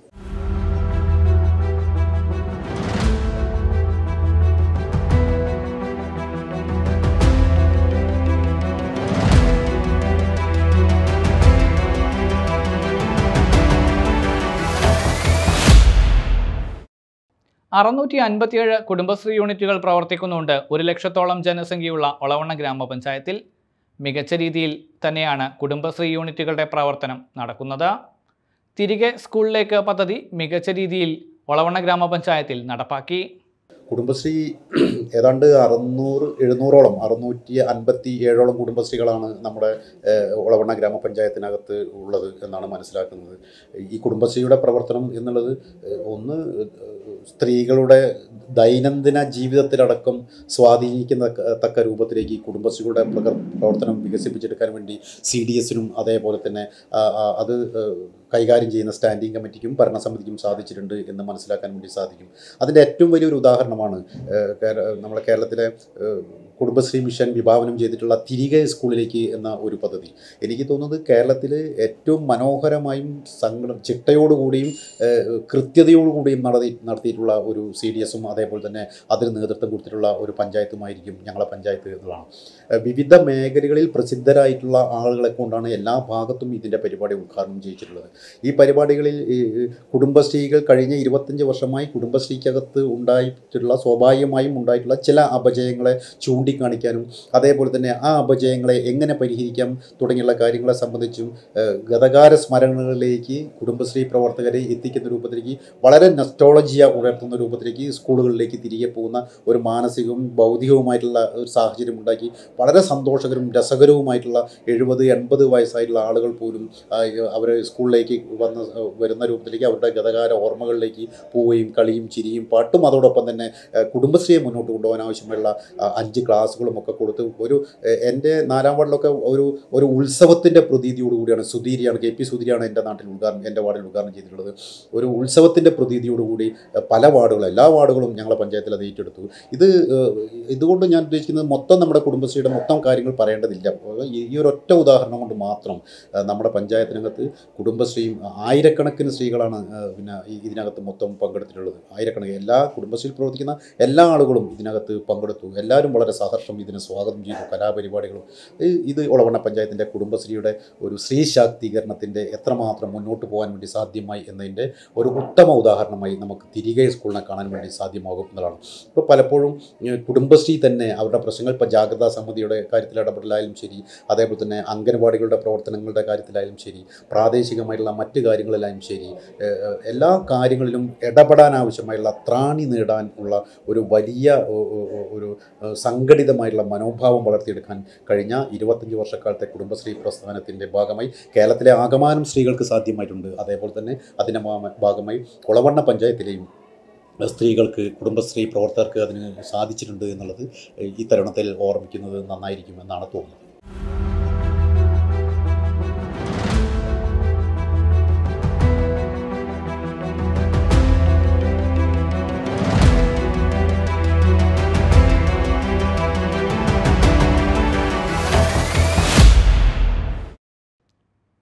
അറുന്നൂറ്റി അൻപത്തിയേഴ് കുടുംബശ്രീ യൂണിറ്റുകൾ പ്രവർത്തിക്കുന്നുണ്ട് ഒരു ലക്ഷത്തോളം ജനസംഖ്യയുള്ള ഒളവണ്ണ ഗ്രാമപഞ്ചായത്തിൽ മികച്ച രീതിയിൽ തന്നെയാണ് കുടുംബശ്രീ യൂണിറ്റുകളുടെ പ്രവർത്തനം നടക്കുന്നത് തിരികെ സ്കൂളിലേക്ക് പദ്ധതി മികച്ച രീതിയിൽ ഒളവണ്ണ ഗ്രാമപഞ്ചായത്തിൽ നടപ്പാക്കി കുടുംബശ്രീ ഏതാണ്ട് അറുന്നൂറ് എഴുന്നൂറോളം അറുന്നൂറ്റി അൻപത്തി ഏഴോളം കുടുംബശ്രീകളാണ് നമ്മുടെ ഏഹ്, ഒളവണ്ണ ഗ്രാമപഞ്ചായത്തിനകത്ത് ഉള്ളത് എന്നാണ് മനസ്സിലാക്കുന്നത് ഈ കുടുംബശ്രീയുടെ പ്രവർത്തനം എന്നുള്ളത് ഏഹ്, ഒന്ന് ഏഹ്, സ്ത്രീകളുടെ ദൈനംദിന ജീവിതത്തിലടക്കം സ്വാധീനിക്കുന്ന ക- തക്ക രൂപത്തിലേക്ക് ഈ കുടുംബശ്രീകളുടെ പ്രകർ- പ്രവർത്തനം വികസിപ്പിച്ചെടുക്കാൻ വേണ്ടി സി ഡി എസിനും അതേപോലെ തന്നെ ആ, ആ, അത് ഏഹ്, കൈകാര്യം ചെയ്യുന്ന സ്റ്റാൻഡിംഗ് കമ്മിറ്റിക്കും ഭരണസമിതിക്കും സാധിച്ചിട്ടുണ്ട് എന്ന് മനസ്സിലാക്കാൻ വേണ്ടി സാധിക്കും അതിൻ്റെ ഏറ്റവും വലിയൊരു ഉദാഹരണമാണ് ഏഹ്, കേര- നമ്മുടെ കേരളത്തിലെ ഏഹ്, കുടുംബശ്രീ മിഷൻ വിഭാവനം ചെയ്തിട്ടുള്ള തിരികെ സ്കൂളിലേക്ക് എന്ന ഒരു പദ്ധതി എനിക്ക് തോന്നുന്നത് കേരളത്തിൽ ഏറ്റവും മനോഹരമായും സങ്കട ചിട്ടയോടുകൂടിയും ഏഹ്, കൃത്യതയോടുകൂടിയും നടത്തി നടത്തിയിട്ടുള്ള ഒരു സി ഡി എസും അതേപോലെ തന്നെ അതിന് നേതൃത്വം കൊടുത്തിട്ടുള്ള ഒരു പഞ്ചായത്തുമായിരിക്കും ഞങ്ങളെ പഞ്ചായത്ത് എന്നുള്ളതാണ് ഏഹ്, വിവിധ മേഖലകളിൽ പ്രസിദ്ധരായിട്ടുള്ള ആളുകളെ കൊണ്ടാണ് എല്ലാ ഭാഗത്തും ഇതിൻ്റെ പരിപാടി ഉദ്ഘാടനം ചെയ്യിച്ചിട്ടുള്ളത് ഈ പരിപാടികളിൽ ഈ കുടുംബശ്രീകൾ കഴിഞ്ഞ ഇരുപത്തഞ്ച് വർഷമായി കുടുംബശ്രീക്കകത്ത് ഉണ്ടായിട്ടുള്ള സ്വാഭാവികമായും ഉണ്ടായിട്ടുള്ള ചില അപജയങ്ങളെ ചൂണ്ടിക്കാണിക്കാനും അതേപോലെ തന്നെ ആ അപജയങ്ങളെ എങ്ങനെ പരിഹരിക്കാം തുടങ്ങിയുള്ള കാര്യങ്ങളെ സംബന്ധിച്ചും ഏഹ്, ഗതകാല സ്മരണകളിലേക്ക് കുടുംബശ്രീ പ്രവർത്തകരെ എത്തിക്കുന്ന രൂപത്തിലേക്ക് വളരെ നെസ്റ്റോളജിയ ഉണർത്തുന്ന രൂപത്തിലേക്ക് സ്കൂളുകളിലേക്ക് തിരികെ പോകുന്ന ഒരു മാനസികവും ഭൗതികവുമായിട്ടുള്ള ഒരു സാഹചര്യം ഉണ്ടാക്കി വളരെ സന്തോഷകരവും രസകരവുമായിട്ടുള്ള എഴുപത് എൺപത് വയസ്സായിട്ടുള്ള ആളുകൾ പോലും അവർ സ്കൂളിലേക്ക് വന്ന് വരുന്ന രൂപത്തിലേക്ക് അവരുടെ ഗതകാല ഓർമ്മകളിലേക്ക് പോവുകയും കളിയും ചിരിയും പാട്ടും അതോടൊപ്പം തന്നെ ഏഹ്, കുടുംബശ്രീയെ മുന്നോട്ട് കൊണ്ടുപോകാൻ ആവശ്യമുള്ള ആ, അഞ്ച് ക്ലാസ്സുകളും ഒക്കെ കൊടുത്ത് ഒരു ഏഹ്, എൻ്റെ നാലാം വാർഡിലൊക്കെ ഒരു ഒരു ഉത്സവത്തിൻ്റെ പ്രതീതിയോടുകൂടിയാണ് സുധീരിയാണ് കെ പി സുധീരിയാണ് എൻ്റെ നാട്ടിൽ ഉദ്ഘാടനം എൻ്റെ വാർഡിൽ ഉദ്ഘാടനം ചെയ്തിട്ടുള്ളത് ഒരു ഉത്സവത്തിൻ്റെ പ്രതീതിയോടുകൂടി ഏഹ്, പല വാർഡുകളും എല്ലാ വാർഡുകളും ഞങ്ങളെ പഞ്ചായത്തിൽ അത് ഏറ്റെടുത്തു ഇത് ഏഹ്, ഇതുകൊണ്ട് ഞാൻ ഉദ്ദേശിക്കുന്നത് മൊത്തം നമ്മുടെ കുടുംബശ്രീയുടെ മൊത്തം കാര്യങ്ങൾ പറയേണ്ടതില്ല ഈ ഈ ഒരു ഒറ്റ ഉദാഹരണം കൊണ്ട് മാത്രം ഏഹ്, നമ്മുടെ പഞ്ചായത്തിനകത്ത് കുടുംബശ്രീയും ആയിരക്കണക്കിന് സ്ത്രീകളാണ് ഏഹ്, പിന്നെ ഈ- ഇതിനകത്ത് മൊത്തം പങ്കെടുത്തിട്ടുള്ളത് ആയിരക്കണക്കിന് എല്ലാ കുടുംബശ്രീയിൽ പ്രവർത്തിക്കുന്ന എല്ലാ ആളുകളും ഇതിനകത്ത് പങ്കെടുത്തു എല്ലാവരും വളരെ സഹർഷം ഇതിനെ സ്വാഗതം ചെയ്തു കലാപരിപാടികളും ഈ- ഇത് ഒളവണ്ണ പഞ്ചായത്തിൻ്റെ കുടുംബശ്രീയുടെ ഒരു സ്ത്രീ ശാക്തീകരണത്തിൻ്റെ എത്രമാത്രം മുന്നോട്ട് പോകാൻ വേണ്ടി സാധ്യമായി എന്നതിൻ്റെ ഒരു ഉത്തമ ഉദാഹരണമായി നമുക്ക് തിരികെ സ്കൂളിനെ കാണാൻ വേണ്ടി സാധ്യമാകും എന്നതാണ് ഇപ്പോൾ പലപ്പോഴും ഏഹ്, കുടുംബശ്രീ തന്നെ അവരുടെ പ്രശ്നങ്ങൾ ഇപ്പോൾ ജാഗ്രതാ സമിതിയുടെ കാര്യത്തിൽ ഇടപെടലായാലും ശരി അതേപോലെ തന്നെ അംഗനവാടികളുടെ പ്രവർത്തനങ്ങളുടെ കാര്യത്തിലായാലും ശരി പ്രാദേശികമായിട്ടുള്ള മറ്റ് കാര്യങ്ങളിലായാലും ശരി ഏഹ്, ഏഹ്, എല്ലാ കാര്യങ്ങളിലും ഇടപെടാൻ ആവശ്യമായുള്ള ത്രാണി നേടാൻ ഉള്ള ഒരു വലിയ ഒ- ഒ- ഒ- ഒരു ഏഹ്, സംഘടിതമായിട്ടുള്ള മനോഭാവം വളർത്തിയെടുക്കാൻ കഴിഞ്ഞ ഇരുപത്തഞ്ച് വർഷക്കാലത്തെ കുടുംബശ്രീ പ്രസ്ഥാനത്തിൻ്റെ ഭാഗമായി കേരളത്തിലെ ആകമാനം സ്ത്രീകൾക്ക് സാധ്യമായിട്ടുണ്ട് അതേപോലെ തന്നെ അതിൻ്റെ ഭാഗ- ഭാഗമായി കുളവണ്ണ പഞ്ചായത്തിലെയും സ്ത്രീകൾക്ക് കുടുംബശ്രീ പ്രവർത്തകർക്ക് അതിന് സാധിച്ചിട്ടുണ്ട് എന്നുള്ളത് ഈ തരുണത്തിൽ ഓർമ്മിക്കുന്നത് നന്നായിരിക്കും എന്നാണ് തോന്നുന്നത്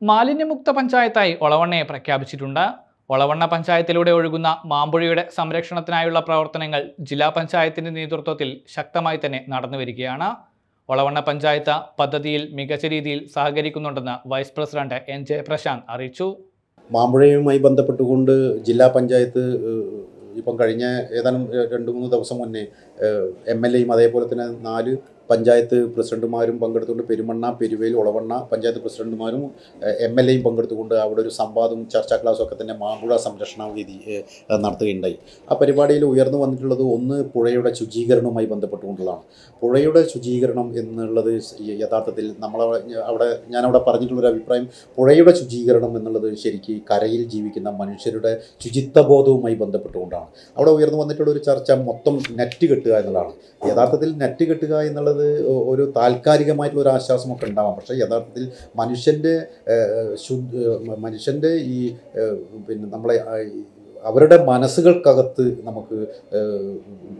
മാലിന്യമുക്ത പഞ്ചായത്തായി ഒളവണ്ണയെ പ്രഖ്യാപിച്ചിട്ടുണ്ട് ഒളവണ്ണ പഞ്ചായത്തിലൂടെ ഒഴുകുന്ന മാമ്പുഴയുടെ സംരക്ഷണത്തിനായുള്ള പ്രവർത്തനങ്ങൾ ജില്ലാ പഞ്ചായത്തിന്റെ നേതൃത്വത്തിൽ ശക്തമായി തന്നെ നടന്നു വരികയാണ് ഒളവണ്ണ പഞ്ചായത്ത് പദ്ധതിയിൽ മികച്ച രീതിയിൽ സഹകരിക്കുന്നുണ്ടെന്ന് വൈസ് പ്രസിഡന്റ് എൻ ജയപ്രശാന്ത് അറിയിച്ചു മാമ്പുഴയുമായി ബന്ധപ്പെട്ടുകൊണ്ട് ജില്ലാ പഞ്ചായത്ത് ഏഹ്, ഇപ്പം കഴിഞ്ഞ ഏതാനും ഏഹ്, രണ്ട് മൂന്ന് ദിവസം മുന്നേ എം എൽ എയും അതേപോലെ തന്നെ നാല് പഞ്ചായത്ത് പ്രസിഡന്റുമാരും പങ്കെടുത്തുകൊണ്ട് പെരുമണ്ണ പെരുവേൽ ഉളവണ്ണ പഞ്ചായത്ത് പ്രസിഡന്റുമാരും എം എൽ എയും പങ്കെടുത്തുകൊണ്ട് അവിടെ ഒരു സംവാദവും ചർച്ചാ ക്ലാസ്സും ഒക്കെ തന്നെ മാമ്പുഴ സംരക്ഷണ വേദി ഏഹ്, നടത്തുകയുണ്ടായി ആ പരിപാടിയിൽ ഉയർന്നു വന്നിട്ടുള്ളത് ഒന്ന് പുഴയുടെ ശുചീകരണവുമായി ബന്ധപ്പെട്ടുകൊണ്ടുള്ളതാണ് പുഴയുടെ ശുചീകരണം എന്നുള്ളത് യ- യഥാർത്ഥത്തിൽ നമ്മൾ അവിടെ ഞാനവിടെ പറഞ്ഞിട്ടുള്ളൊരു അഭിപ്രായം പുഴയുടെ ശുചീകരണം എന്നുള്ളത് ശരിക്ക് കരയിൽ ജീവിക്കുന്ന മനുഷ്യരുടെ ശുചിത്വബോധവുമായി ബന്ധപ്പെട്ടുകൊണ്ടാണ് അവിടെ ഉയർന്നു വന്നിട്ടുള്ള ഒരു ചർച്ച മൊത്തം നെറ്റ് കെട്ടുക എന്നുള്ളതാണ് യഥാർത്ഥത്തിൽ നെറ്റ് കെട്ടുക എന്നുള്ളത് ഒ- ഒരു താൽക്കാലികമായിട്ടുള്ള ഒരു ആശ്വാസമൊക്കെ ഉണ്ടാവാം പക്ഷേ യഥാർത്ഥത്തിൽ മനുഷ്യൻ്റെ ഏഹ്, ശുദ്ധ ഏഹ്, മനുഷ്യൻ്റെ ഈ ഏഹ്, പിന്നെ നമ്മളെ ആ, ഈ അവരുടെ മനസ്സുകൾക്കകത്ത് നമുക്ക് ഏഹ്,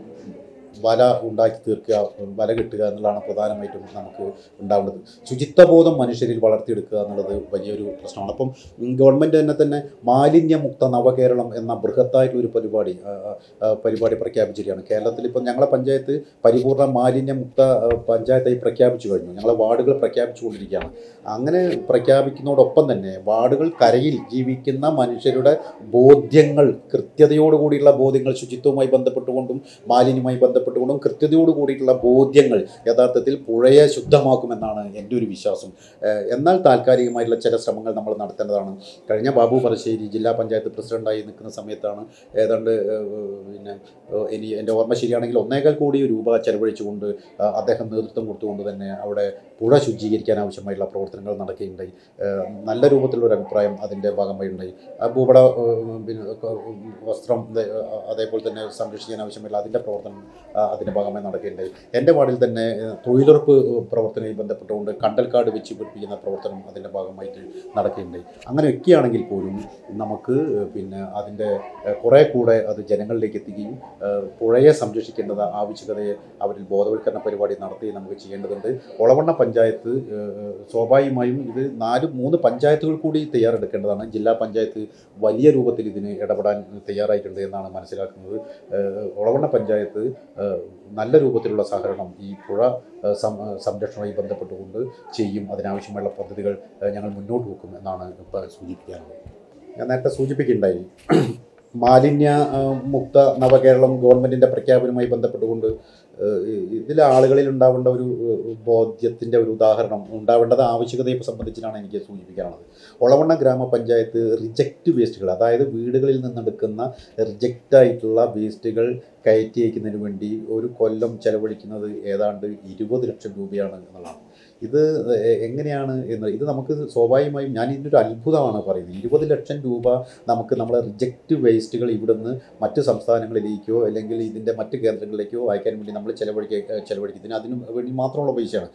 വല ഉണ്ടാക്കി തീർക്കുക വല കെട്ടുക എന്നുള്ളതാണ് പ്രധാനമായിട്ടും നമുക്ക് ഉണ്ടാവേണ്ടത് ശുചിത്വബോധം മനുഷ്യരിൽ വളർത്തിയെടുക്കുക എന്നുള്ളത് വലിയൊരു പ്രശ്നമാണ് അപ്പം ഗവൺമെൻറ് തന്നെ തന്നെ മാലിന്യമുക്ത നവകേരളം എന്ന ബൃഹത്തായിട്ടുള്ള ഒരു പരിപാടി ആ, ആ, പരിപാടി പ്രഖ്യാപിച്ചിരിക്കുകയാണ് കേരളത്തിൽ ഇപ്പം ഞങ്ങളെ പഞ്ചായത്ത് പരിപൂർണ്ണ മാലിന്യമുക്ത ആ, പഞ്ചായത്തായി പ്രഖ്യാപിച്ചു കഴിഞ്ഞു ഞങ്ങളെ വാർഡുകൾ പ്രഖ്യാപിച്ചുകൊണ്ടിരിക്കുകയാണ് അങ്ങനെ പ്രഖ്യാപിക്കുന്നതോടൊപ്പം തന്നെ വാർഡുകൾ കരയിൽ ജീവിക്കുന്ന മനുഷ്യരുടെ ബോധ്യങ്ങൾ കൃത്യതയോടുകൂടിയുള്ള ബോധ്യങ്ങൾ ശുചിത്വവുമായി ബന്ധപ്പെട്ടുകൊണ്ടും മാലിന്യവുമായി ബന്ധപ്പെട്ടുകൊണ്ടും കൃത്യതയോട് കൂടിയിട്ടുള്ള ബോധ്യങ്ങൾ യഥാർത്ഥത്തിൽ പുഴയെ ശുദ്ധമാക്കുമെന്നാണ് എൻ്റെ ഒരു വിശ്വാസം ഏഹ് എന്നാൽ താൽക്കാലികമായിട്ടുള്ള ചില ശ്രമങ്ങൾ നമ്മൾ നടത്തേണ്ടതാണ് കഴിഞ്ഞ ബാബു പറശ്ശേരി ജില്ലാ പഞ്ചായത്ത് പ്രസിഡൻ്റായി നിൽക്കുന്ന സമയത്താണ് ഏതാണ്ട് ഏഹ് പിന്നെ ഏഹ് ഇനി എൻ്റെ ഓർമ്മ ശരിയാണെങ്കിൽ ഒന്നേകാൽ കോടി രൂപ ചെലവഴിച്ചുകൊണ്ട് ആ, അദ്ദേഹം നേതൃത്വം കൊടുത്തുകൊണ്ട് തന്നെ അവിടെ പുഴ ശുചീകരിക്കാൻ ആവശ്യമായിട്ടുള്ള പ്രവർത്തനങ്ങൾ നടക്കുകയുണ്ടായി ഏഹ് നല്ല രൂപത്തിലുള്ള ഒരു അഭിപ്രായം അതിൻ്റെ ഭാഗമായി ഉണ്ടായി ആ ഭൂപട ഏഹ് പിന്നെ ക- വസ്ത്രം ദേ- അതേപോലെ തന്നെ സംരക്ഷിക്കാൻ ആവശ്യമായിട്ടുള്ള അതിൻ്റെ പ്രവർത്തനം ആ, അതിൻ്റെ ഭാഗമായി നടക്കുകയുണ്ടായി എൻ്റെ വാർഡിൽ തന്നെ ഏഹ് തൊഴിലുറപ്പ് പ്രവർത്തനവുമായി ബന്ധപ്പെട്ടുകൊണ്ട് കണ്ടൽക്കാട് വെച്ച് പിടിപ്പിക്കുന്ന പ്രവർത്തനം അതിൻ്റെ ഭാഗമായിട്ട് നടക്കുകയുണ്ടായി അങ്ങനെയൊക്കെയാണെങ്കിൽ പോലും നമുക്ക് ഏഹ് പിന്നെ അതിൻ്റെ ഏഹ് കുറേ കൂടെ അത് ജനങ്ങളിലേക്ക് എത്തിക്കുകയും ഏഹ് പുഴയെ സംരക്ഷിക്കേണ്ടത് ആവശ്യകതയെ അവരിൽ ബോധവൽക്കരണ പരിപാടി നടത്തി നമുക്ക് ചെയ്യേണ്ടതുണ്ട് ഒളവണ്ണ പഞ്ചായത്ത് ഏഹ് സ്വാഭാവികമായും ഇത് നാല് മൂന്ന് പഞ്ചായത്തുകൾ കൂടി തയ്യാറെടുക്കേണ്ടതാണ് ജില്ലാ പഞ്ചായത്ത് വലിയ രൂപത്തിൽ ഇതിന് ഇടപെടാൻ തയ്യാറായിട്ടുണ്ട് എന്നാണ് മനസ്സിലാക്കുന്നത് ഏഹ് ഒളവണ്ണ പഞ്ചായത്ത് ഏഹ് നല്ല രൂപത്തിലുള്ള സഹകരണം ഈ പുഴ ഏഹ് സം- സംരക്ഷണവുമായി ബന്ധപ്പെട്ടുകൊണ്ട് ചെയ്യും അതിനാവശ്യമായുള്ള പദ്ധതികൾ ഏഹ് ഞങ്ങൾ മുന്നോട്ട് വെക്കും എന്നാണ് ഇപ്പോൾ സൂചിപ്പിക്കാനുള്ളത് ഞാൻ നേരത്തെ സൂചിപ്പിക്കുകയുണ്ടായി മാലിന്യ ആ, മുക്ത നവകേരളം ഗവൺമെൻറ്റിൻ്റെ പ്രഖ്യാപനവുമായി ബന്ധപ്പെട്ടുകൊണ്ട് ഏഹ് ഇതിൽ ആളുകളിൽ ഉണ്ടാവേണ്ട ഒരു ഏഹ് ബോധ്യത്തിൻ്റെ ഒരു ഉദാഹരണം ഉണ്ടാവേണ്ടത് ആവശ്യകതയെ സംബന്ധിച്ചിട്ടാണ് എനിക്ക് സൂചിപ്പിക്കാനുള്ളത് ഒളവണ്ണ ഗ്രാമപഞ്ചായത്ത് റിജക്റ്റ് വേസ്റ്റുകൾ അതായത് വീടുകളിൽ നിന്നെടുക്കുന്ന റിജക്റ്റ് ആയിട്ടുള്ള വേസ്റ്റുകൾ കയറ്റി അയക്കുന്നതിന് വേണ്ടി ഒരു കൊല്ലം ചെലവഴിക്കുന്നത് ഏതാണ്ട് ഇരുപത് ലക്ഷം രൂപയാണ് എന്നുള്ളതാണ് ഇത് എ- എങ്ങനെയാണ് എന്ന് ഇത് നമുക്ക് സ്വാഭാവികമായും ഞാൻ ഇതിനൊരു അത്ഭുതമാണ് പറയുന്നത് ഇരുപത് ലക്ഷം രൂപ നമുക്ക് നമ്മളെ റിജക്റ്റ് വേസ്റ്റുകൾ ഇവിടുന്ന് മറ്റ് സംസ്ഥാനങ്ങളിലേക്കോ അല്ലെങ്കിൽ ഇതിൻ്റെ മറ്റ് കേന്ദ്രങ്ങളിലേക്കോ അയക്കാൻ വേണ്ടി നമ്മൾ ചെലവഴിക്കുക ചെലവഴിക്കും ഇതിന് അതിന് വേണ്ടി മാത്രമുള്ള പൈസയാണ്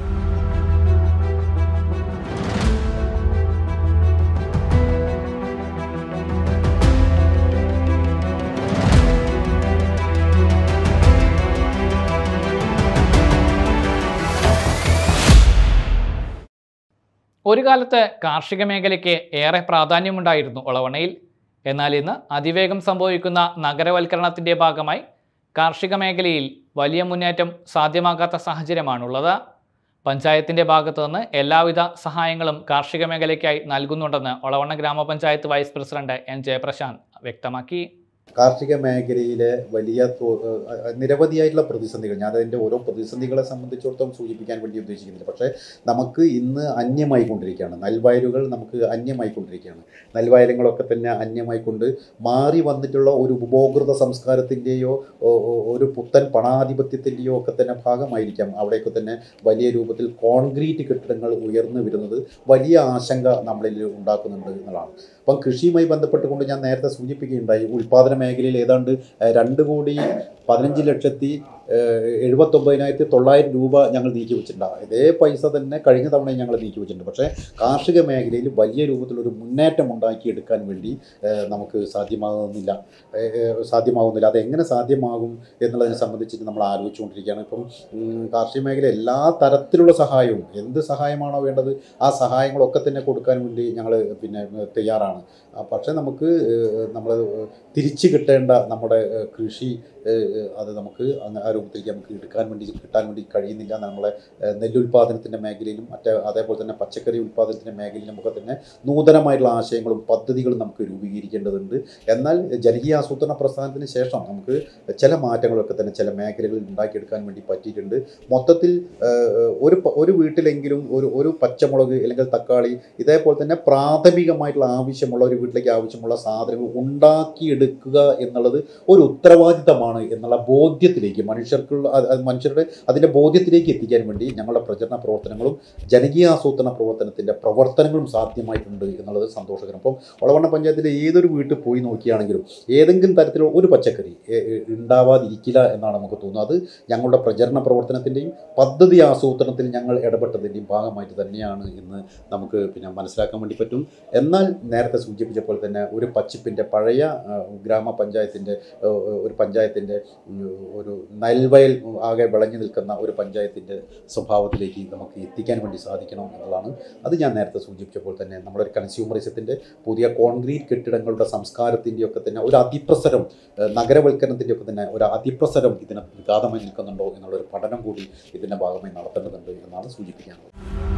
ഒരു കാലത്ത് കാർഷിക മേഖലയ്ക്ക് ഏറെ പ്രാധാന്യമുണ്ടായിരുന്നു ഒളവണ്ണയിൽ എന്നാൽ ഇന്ന് അതിവേഗം സംഭവിക്കുന്ന നഗരവൽക്കരണത്തിന്റെ ഭാഗമായി കാർഷിക മേഖലയിൽ വലിയ മുന്നേറ്റം സാധ്യമാകാത്ത സാഹചര്യമാണുള്ളത് പഞ്ചായത്തിന്റെ ഭാഗത്തു നിന്ന് എല്ലാവിധ സഹായങ്ങളും കാർഷിക മേഖലയ്ക്കായി നൽകുന്നുണ്ടെന്ന് ഒളവണ്ണ ഗ്രാമപഞ്ചായത്ത് വൈസ് പ്രസിഡന്റ് എൻ ജയപ്രശാന്ത് വ്യക്തമാക്കി കാർഷിക മേഖലയിലെ വലിയ തോ- ഏഹ് നിരവധിയായിട്ടുള്ള പ്രതിസന്ധികൾ ഞാൻ അതിൻ്റെ ഓരോ പ്രതിസന്ധികളെ സംബന്ധിച്ചിടത്തോളം സൂചിപ്പിക്കാൻ വേണ്ടി ഉദ്ദേശിക്കുന്നില്ല പക്ഷേ നമുക്ക് ഇന്ന് അന്യമായിക്കൊണ്ടിരിക്കുകയാണ് നെൽവയലുകൾ നമുക്ക് അന്യമായിക്കൊണ്ടിരിക്കുകയാണ് നെൽവയലങ്ങളൊക്കെ തന്നെ അന്യമായിക്കൊണ്ട് മാറി വന്നിട്ടുള്ള ഒരു ഉപഭോക്തൃ സംസ്കാരത്തിൻ്റെയോ ഒരു പുത്തൻ പണാധിപത്യത്തിൻ്റെയോ ഒക്കെ തന്നെ ഭാഗമായിരിക്കാം അവിടെയൊക്കെ തന്നെ വലിയ രൂപത്തിൽ കോൺക്രീറ്റ് കെട്ടിടങ്ങൾ ഉയർന്നു വരുന്നത് വലിയ ആശങ്ക നമ്മളിൽ ഉണ്ടാക്കുന്നുണ്ട് എന്നുള്ളതാണ് അപ്പം കൃഷിയുമായി ബന്ധപ്പെട്ടുകൊണ്ട് ഞാൻ നേരത്തെ സൂചിപ്പിക്കുകയുണ്ടായി ഉൽപ്പാദന മേഖലയിൽ ഏതാണ്ട് ഏഹ്, രണ്ട് കോടി പതിനഞ്ച് ലക്ഷത്തി ഏഹ്, എഴുപത്തൊമ്പതിനായിരത്തി തൊള്ളായിരം രൂപ ഞങ്ങൾ നീക്കി വെച്ചിട്ടുണ്ട് ഇതേ പൈസ തന്നെ കഴിഞ്ഞ തവണ ഞങ്ങൾ നീക്കി വെച്ചിട്ടുണ്ട് പക്ഷേ കാർഷിക മേഖലയിൽ വലിയ രൂപത്തിലൊരു മുന്നേറ്റം ഉണ്ടാക്കിയെടുക്കാൻ വേണ്ടി ഏഹ്, നമുക്ക് സാധ്യമാകുന്നില്ല ഏഹ്, ഏഹ്, സാധ്യമാകുന്നില്ല അതെങ്ങനെ സാധ്യമാകും എന്നുള്ളതിനെ സംബന്ധിച്ചിട്ട് നമ്മൾ ആലോചിച്ചുകൊണ്ടിരിക്കുകയാണ് ഇപ്പം ഉം, കാർഷിക മേഖല എല്ലാ തരത്തിലുള്ള സഹായവും എന്ത് സഹായമാണോ വേണ്ടത് ആ സഹായങ്ങളൊക്കെ തന്നെ കൊടുക്കാൻ വേണ്ടി ഞങ്ങൾ പിന്നെ ഏഹ്, തയ്യാറാണ് ആ, പക്ഷേ നമുക്ക് നമ്മൾ തിരിച്ചു കിട്ടേണ്ട നമ്മുടെ ഏഹ്, കൃഷി ഏഹ്, ഏഹ്, അത് നമുക്ക് അങ്ങ് ആ രൂപത്തിലേക്ക് നമുക്ക് എടുക്കാൻ വേണ്ടി കിട്ടാൻ വേണ്ടി കഴിയുന്നില്ല നമ്മളെ ഏഹ്, നെല്ലുൽപാദനത്തിൻ്റെ മേഖലയിലും മറ്റേ അതേപോലെ തന്നെ പച്ചക്കറി ഉൽപാദനത്തിൻ്റെ മേഖലയിലും ഒക്കെ തന്നെ നൂതനമായിട്ടുള്ള ആശയങ്ങളും പദ്ധതികളും നമുക്ക് രൂപീകരിക്കേണ്ടതുണ്ട് എന്നാൽ ജനകീയ ആസൂത്രണ പ്രസ്ഥാനത്തിന് ശേഷം നമുക്ക് ചില മാറ്റങ്ങളൊക്കെ തന്നെ ചില മേഖലകളിൽ ഉണ്ടാക്കിയെടുക്കാൻ വേണ്ടി പറ്റിയിട്ടുണ്ട് മൊത്തത്തിൽ ഏഹ്, ഒരു പ- ഒരു വീട്ടിലെങ്കിലും ഒരു ഒരു പച്ചമുളക് അല്ലെങ്കിൽ തക്കാളി ഇതേപോലെ തന്നെ പ്രാഥമികമായിട്ടുള്ള ആവശ്യമുള്ള ഒരു വീട്ടിലേക്ക് ആവശ്യമുള്ള സാധനങ്ങൾ ഉണ്ടാക്കിയെടുക്കുക എന്നുള്ളത് ഒരു ഉത്തരവാദിത്തമാണ് എന്നുള്ള ബോധ്യത്തിലേക്ക് മനുഷ്യർക്കുള്ള അത് അത് മനുഷ്യരുടെ അതിൻ്റെ ബോധ്യത്തിലേക്ക് എത്തിക്കാൻ വേണ്ടി ഞങ്ങളുടെ പ്രചരണ പ്രവർത്തനങ്ങളും ജനകീയ ആസൂത്രണ പ്രവർത്തനത്തിൻ്റെ പ്രവർത്തനങ്ങളും സാധ്യമായിട്ടുണ്ട് എന്നുള്ളത് സന്തോഷകരം അപ്പം ഒളവണ്ണ പഞ്ചായത്തിലെ ഏതൊരു വീട്ടിൽ പോയി നോക്കിയാണെങ്കിലും ഏതെങ്കിലും തരത്തിലുള്ള ഒരു പച്ചക്കറി ഏ, ഏ, ഉണ്ടാവാതിരിക്കില്ല എന്നാണ് നമുക്ക് തോന്നുന്നത് അത് ഞങ്ങളുടെ പ്രചരണ പ്രവർത്തനത്തിൻ്റെയും പദ്ധതി ആസൂത്രണത്തിൽ ഞങ്ങൾ ഇടപെട്ടതിൻ്റെയും ഭാഗമായിട്ട് തന്നെയാണ് എന്ന് നമുക്ക് പിന്നെ മനസ്സിലാക്കാൻ വേണ്ടി പറ്റും എന്നാൽ നേരത്തെ സൂചിപ്പിച്ച പോലെ തന്നെ ഒരു പച്ചിപ്പിൻ്റെ പഴയ ആ, ഗ്രാമപഞ്ചായത്തിൻ്റെ ആ, ഒരു പഞ്ചായത്തിൻ്റെ ഉം, ഒരു നെൽവയൽ ആകെ വിളഞ്ഞു നിൽക്കുന്ന ഒരു പഞ്ചായത്തിൻ്റെ സ്വഭാവത്തിലേക്ക് നമുക്ക് എത്തിക്കാൻ വേണ്ടി സാധിക്കണം എന്നുള്ളതാണ് അത് ഞാൻ നേരത്തെ സൂചിപ്പിച്ചപ്പോൾ തന്നെ നമ്മുടെ ഒരു കൺസ്യൂമറിസത്തിൻ്റെ പുതിയ കോൺക്രീറ്റ് കെട്ടിടങ്ങളുടെ സംസ്കാരത്തിൻ്റെ ഒക്കെ തന്നെ ഒരു അതിപ്രസരം ഏഹ്, നഗരവൽക്കരണത്തിൻ്റെ ഒക്കെ തന്നെ ഒരു അതിപ്രസരം ഇതിന് വിഘാതമായി നിൽക്കുന്നുണ്ടോ എന്നുള്ളൊരു പഠനം കൂടി ഇതിൻ്റെ ഭാഗമായി നടത്തേണ്ടതുണ്ട് എന്നാണ് സൂചിപ്പിക്കാനുള്ളത്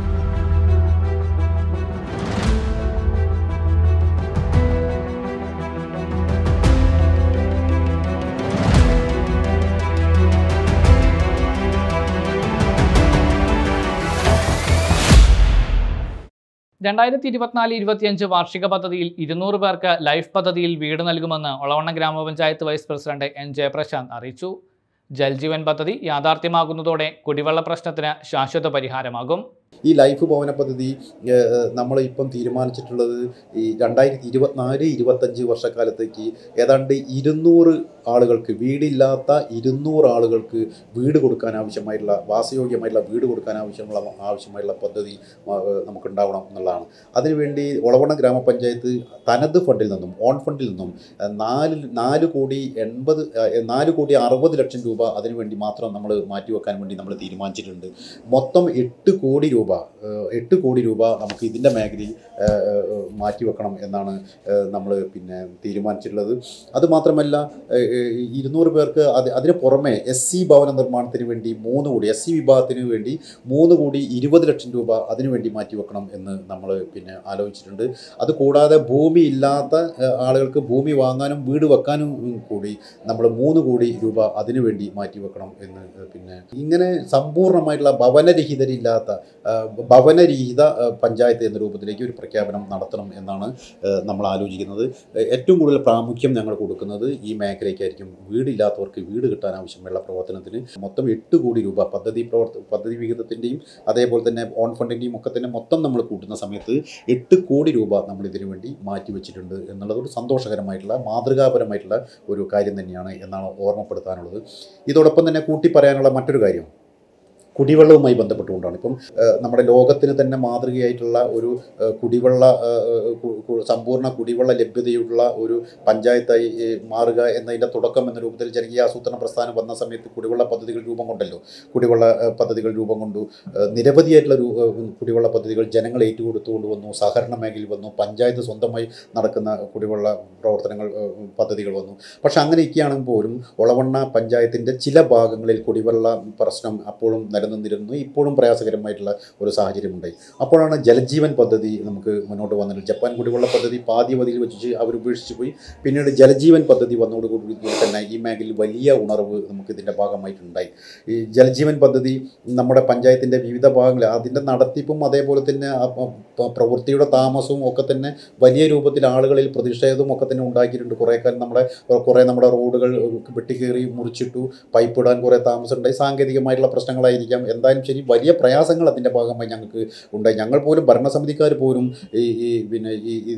രണ്ടായിരത്തി ഇരുപത്തിനാല് ഇരുപത്തിയഞ്ച് വാർഷിക പദ്ധതിയിൽ ഇരുന്നൂറ് പേർക്ക് ലൈഫ് പദ്ധതിയിൽ വീട് നൽകുമെന്ന് ഒളവണ്ണ ഗ്രാമപഞ്ചായത്ത് വൈസ് പ്രസിഡന്റ് എൻ ജയപ്രശാന്ത് അറിയിച്ചു ജൽജീവൻ പദ്ധതി യാഥാർത്ഥ്യമാകുന്നതോടെ കുടിവെള്ള പ്രശ്നത്തിന് ശാശ്വത പരിഹാരമാകും ഈ ലൈഫ് ഭവന പദ്ധതി നമ്മൾ ഇപ്പം തീരുമാനിച്ചിട്ടുള്ളത് ഈ രണ്ടായിരത്തി ഇരുപത്തിനാല് ഇരുപത്തഞ്ച് വർഷക്കാലത്തേക്ക് ഏതാണ്ട് ഇരുന്നൂറ് ആളുകൾക്ക് വീടില്ലാത്ത ഇരുന്നൂറ് ആളുകൾക്ക് വീട് കൊടുക്കാൻ ആവശ്യമായിട്ടുള്ള വാസയോഗ്യമായിട്ടുള്ള വീട് കൊടുക്കാൻ ആവശ്യമുള്ള ആവശ്യമായിട്ടുള്ള പദ്ധതി ആ, ഏഹ്, നമുക്കുണ്ടാവണം എന്നുള്ളതാണ് അതിനുവേണ്ടി ഒളവണ്ണ ഗ്രാമപഞ്ചായത്ത് തനത് ഫണ്ടിൽ നിന്നും ഓൺ ഫണ്ടിൽ നിന്നും ഏഹ്, നാല് നാല് കോടി എൺപത് ഏഹ്, നാല് കോടി അറുപത് ലക്ഷം രൂപ അതിനുവേണ്ടി മാത്രം നമ്മൾ മാറ്റിവെക്കാൻ വേണ്ടി നമ്മൾ തീരുമാനിച്ചിട്ടുണ്ട് മൊത്തം എട്ട് കോടി രൂപ ഏഹ്, എട്ട് കോടി രൂപ നമുക്ക് ഇതിൻ്റെ മേഖലയിൽ ഏഹ്, ഏഹ്, മാറ്റിവെക്കണം എന്നാണ് നമ്മൾ പിന്നെ തീരുമാനിച്ചിട്ടുള്ളത് അതുമാത്രമല്ല ഏഹ്, ഏഹ്, ഇരുന്നൂറ് പേർക്ക് അത് അതിന് പുറമെ എസ് സി ഭവന നിർമ്മാണത്തിന് വേണ്ടി മൂന്ന് കോടി എസ് സി വിഭാഗത്തിന് വേണ്ടി മൂന്ന് കോടി ഇരുപത് ലക്ഷം രൂപ അതിനു വേണ്ടി മാറ്റിവെക്കണം എന്ന് നമ്മൾ പിന്നെ ആലോചിച്ചിട്ടുണ്ട് അത് കൂടാതെ ഭൂമി ഇല്ലാത്ത ഏഹ്, ആളുകൾക്ക് ഭൂമി വാങ്ങാനും വീട് വെക്കാനും കൂടി നമ്മൾ മൂന്ന് കോടി രൂപ അതിനു വേണ്ടി മാറ്റിവെക്കണം എന്ന് ഏഹ്, പിന്നെ ഇങ്ങനെ സമ്പൂർണ്ണമായിട്ടുള്ള ഭവനരഹിതരില്ലാത്ത ആ, ഭവനരഹിത ആ, പഞ്ചായത്ത് എന്ന രൂപത്തിലേക്ക് ഒരു പ്രഖ്യാപനം നടത്തണം എന്നാണ് ആ, നമ്മൾ ആലോചിക്കുന്നത് ഏ, ഏറ്റവും കൂടുതൽ പ്രാമുഖ്യം ഞങ്ങൾ കൊടുക്കുന്നത് ഈ മേഖലയ്ക്കായിരിക്കും വീടില്ലാത്തവർക്ക് വീട് കിട്ടാൻ ആവശ്യമുള്ള പ്രവർത്തനത്തിന് മൊത്തം എട്ട് കോടി രൂപ പദ്ധതി പ്രവർത്ത പദ്ധതി വിഹിതത്തിൻ്റെയും അതേപോലെ തന്നെ ഓൺ ഫണ്ടിൻ്റെയും ഒക്കെ തന്നെ മൊത്തം നമ്മൾ കൂട്ടുന്ന സമയത്ത് എട്ട് കോടി രൂപ നമ്മൾ ഇതിനു വേണ്ടി മാറ്റിവെച്ചിട്ടുണ്ട് എന്നുള്ളത് ഒരു സന്തോഷകരമായിട്ടുള്ള മാതൃകാപരമായിട്ടുള്ള ഒരു കാര്യം തന്നെയാണ് എന്നാണ് ഓർമ്മപ്പെടുത്താനുള്ളത് ഇതോടൊപ്പം തന്നെ കൂട്ടി പറയാനുള്ള മറ്റൊരു കാര്യം കുടിവെള്ളവുമായി ബന്ധപ്പെട്ടുകൊണ്ടാണ് ഇപ്പം ഏഹ്, നമ്മുടെ ലോകത്തിന് തന്നെ മാതൃകയായിട്ടുള്ള ഒരു ഏഹ്, കുടിവെള്ള ഏഹ്, കു- കു- സമ്പൂർണ്ണ കുടിവെള്ള ലഭ്യതയുള്ള ഒരു പഞ്ചായത്തായി ഏഹ്, മാറുക എന്നതിൻ്റെ തുടക്കം എന്ന രൂപത്തിൽ ജനകീയ ആസൂത്രണ പ്രസ്ഥാനം വന്ന സമയത്ത് കുടിവെള്ള പദ്ധതികൾ രൂപം കൊണ്ടല്ലോ കുടിവെള്ള ഏഹ്, പദ്ധതികൾ രൂപം കൊണ്ടു ഏഹ്, നിരവധിയായിട്ടുള്ള രൂ- ഏഹ്, കുടിവെള്ള പദ്ധതികൾ ജനങ്ങൾ ഏറ്റുകൊടുത്തുകൊണ്ട് വന്നു സഹകരണ മേഖലയിൽ വന്നു പഞ്ചായത്ത് സ്വന്തമായി നടക്കുന്ന കുടിവെള്ള പ്രവർത്തനങ്ങൾ ഏഹ്, പദ്ധതികൾ വന്നു പക്ഷെ അങ്ങനെ ഇരിക്കുകയാണെങ്കിൽ പോലും ഒളവണ്ണ പഞ്ചായത്തിൻ്റെ ചില ഭാഗങ്ങളിൽ കുടിവെള്ള പ്രശ്നം അപ്പോഴും നിലനിന്നിരുന്നു ഇപ്പോഴും പ്രയാസകരമായിട്ടുള്ള ഒരു സാഹചര്യമുണ്ടായി അപ്പോഴാണ് ജലജീവൻ പദ്ധതി നമുക്ക് മുന്നോട്ട് വന്നത് ജപ്പാൻ കുടിവെള്ള പദ്ധതി പാതിവതിയിൽ വെച്ച് അവർ ഉപേക്ഷിച്ച് പോയി പിന്നീട് ജലജീവൻ പദ്ധതി വന്നതോടുകൂടി തന്നെ ഈ മേഖലയിൽ വലിയ ഉണർവ് നമുക്ക് ഇതിൻ്റെ ഭാഗമായിട്ടുണ്ടായി ഈ ജലജീവൻ പദ്ധതി നമ്മുടെ പഞ്ചായത്തിൻ്റെ വിവിധ ഭാഗങ്ങളിൽ അതിൻ്റെ നടത്തിപ്പും അതേപോലെ തന്നെ ആ പ- പ- പ്രവൃത്തിയുടെ താമസവും ഒക്കെ തന്നെ വലിയ രൂപത്തിൽ ആളുകളിൽ പ്രതിഷേധവും ഒക്കെ തന്നെ ഉണ്ടാക്കിയിട്ടുണ്ട് കുറേ കാലം നമ്മുടെ കുറേ നമ്മുടെ റോഡുകൾ വെട്ടിക്കയറി മുറിച്ചിട്ടു പൈപ്പ് ഇടാൻ കുറേ താമസമുണ്ടായി സാങ്കേതികമായിട്ടുള്ള പ്രശ്നങ്ങളായിരിക്കാം എന്തായാലും ശരി വലിയ പ്രയാസങ്ങൾ അതിൻ്റെ ഭാഗമായി ഞങ്ങൾക്ക് ഉണ്ടായി ഞങ്ങൾ പോലും ഭരണസമിതിക്കാർ പോലും ഈ ഈ പിന്നെ ഈ ഈ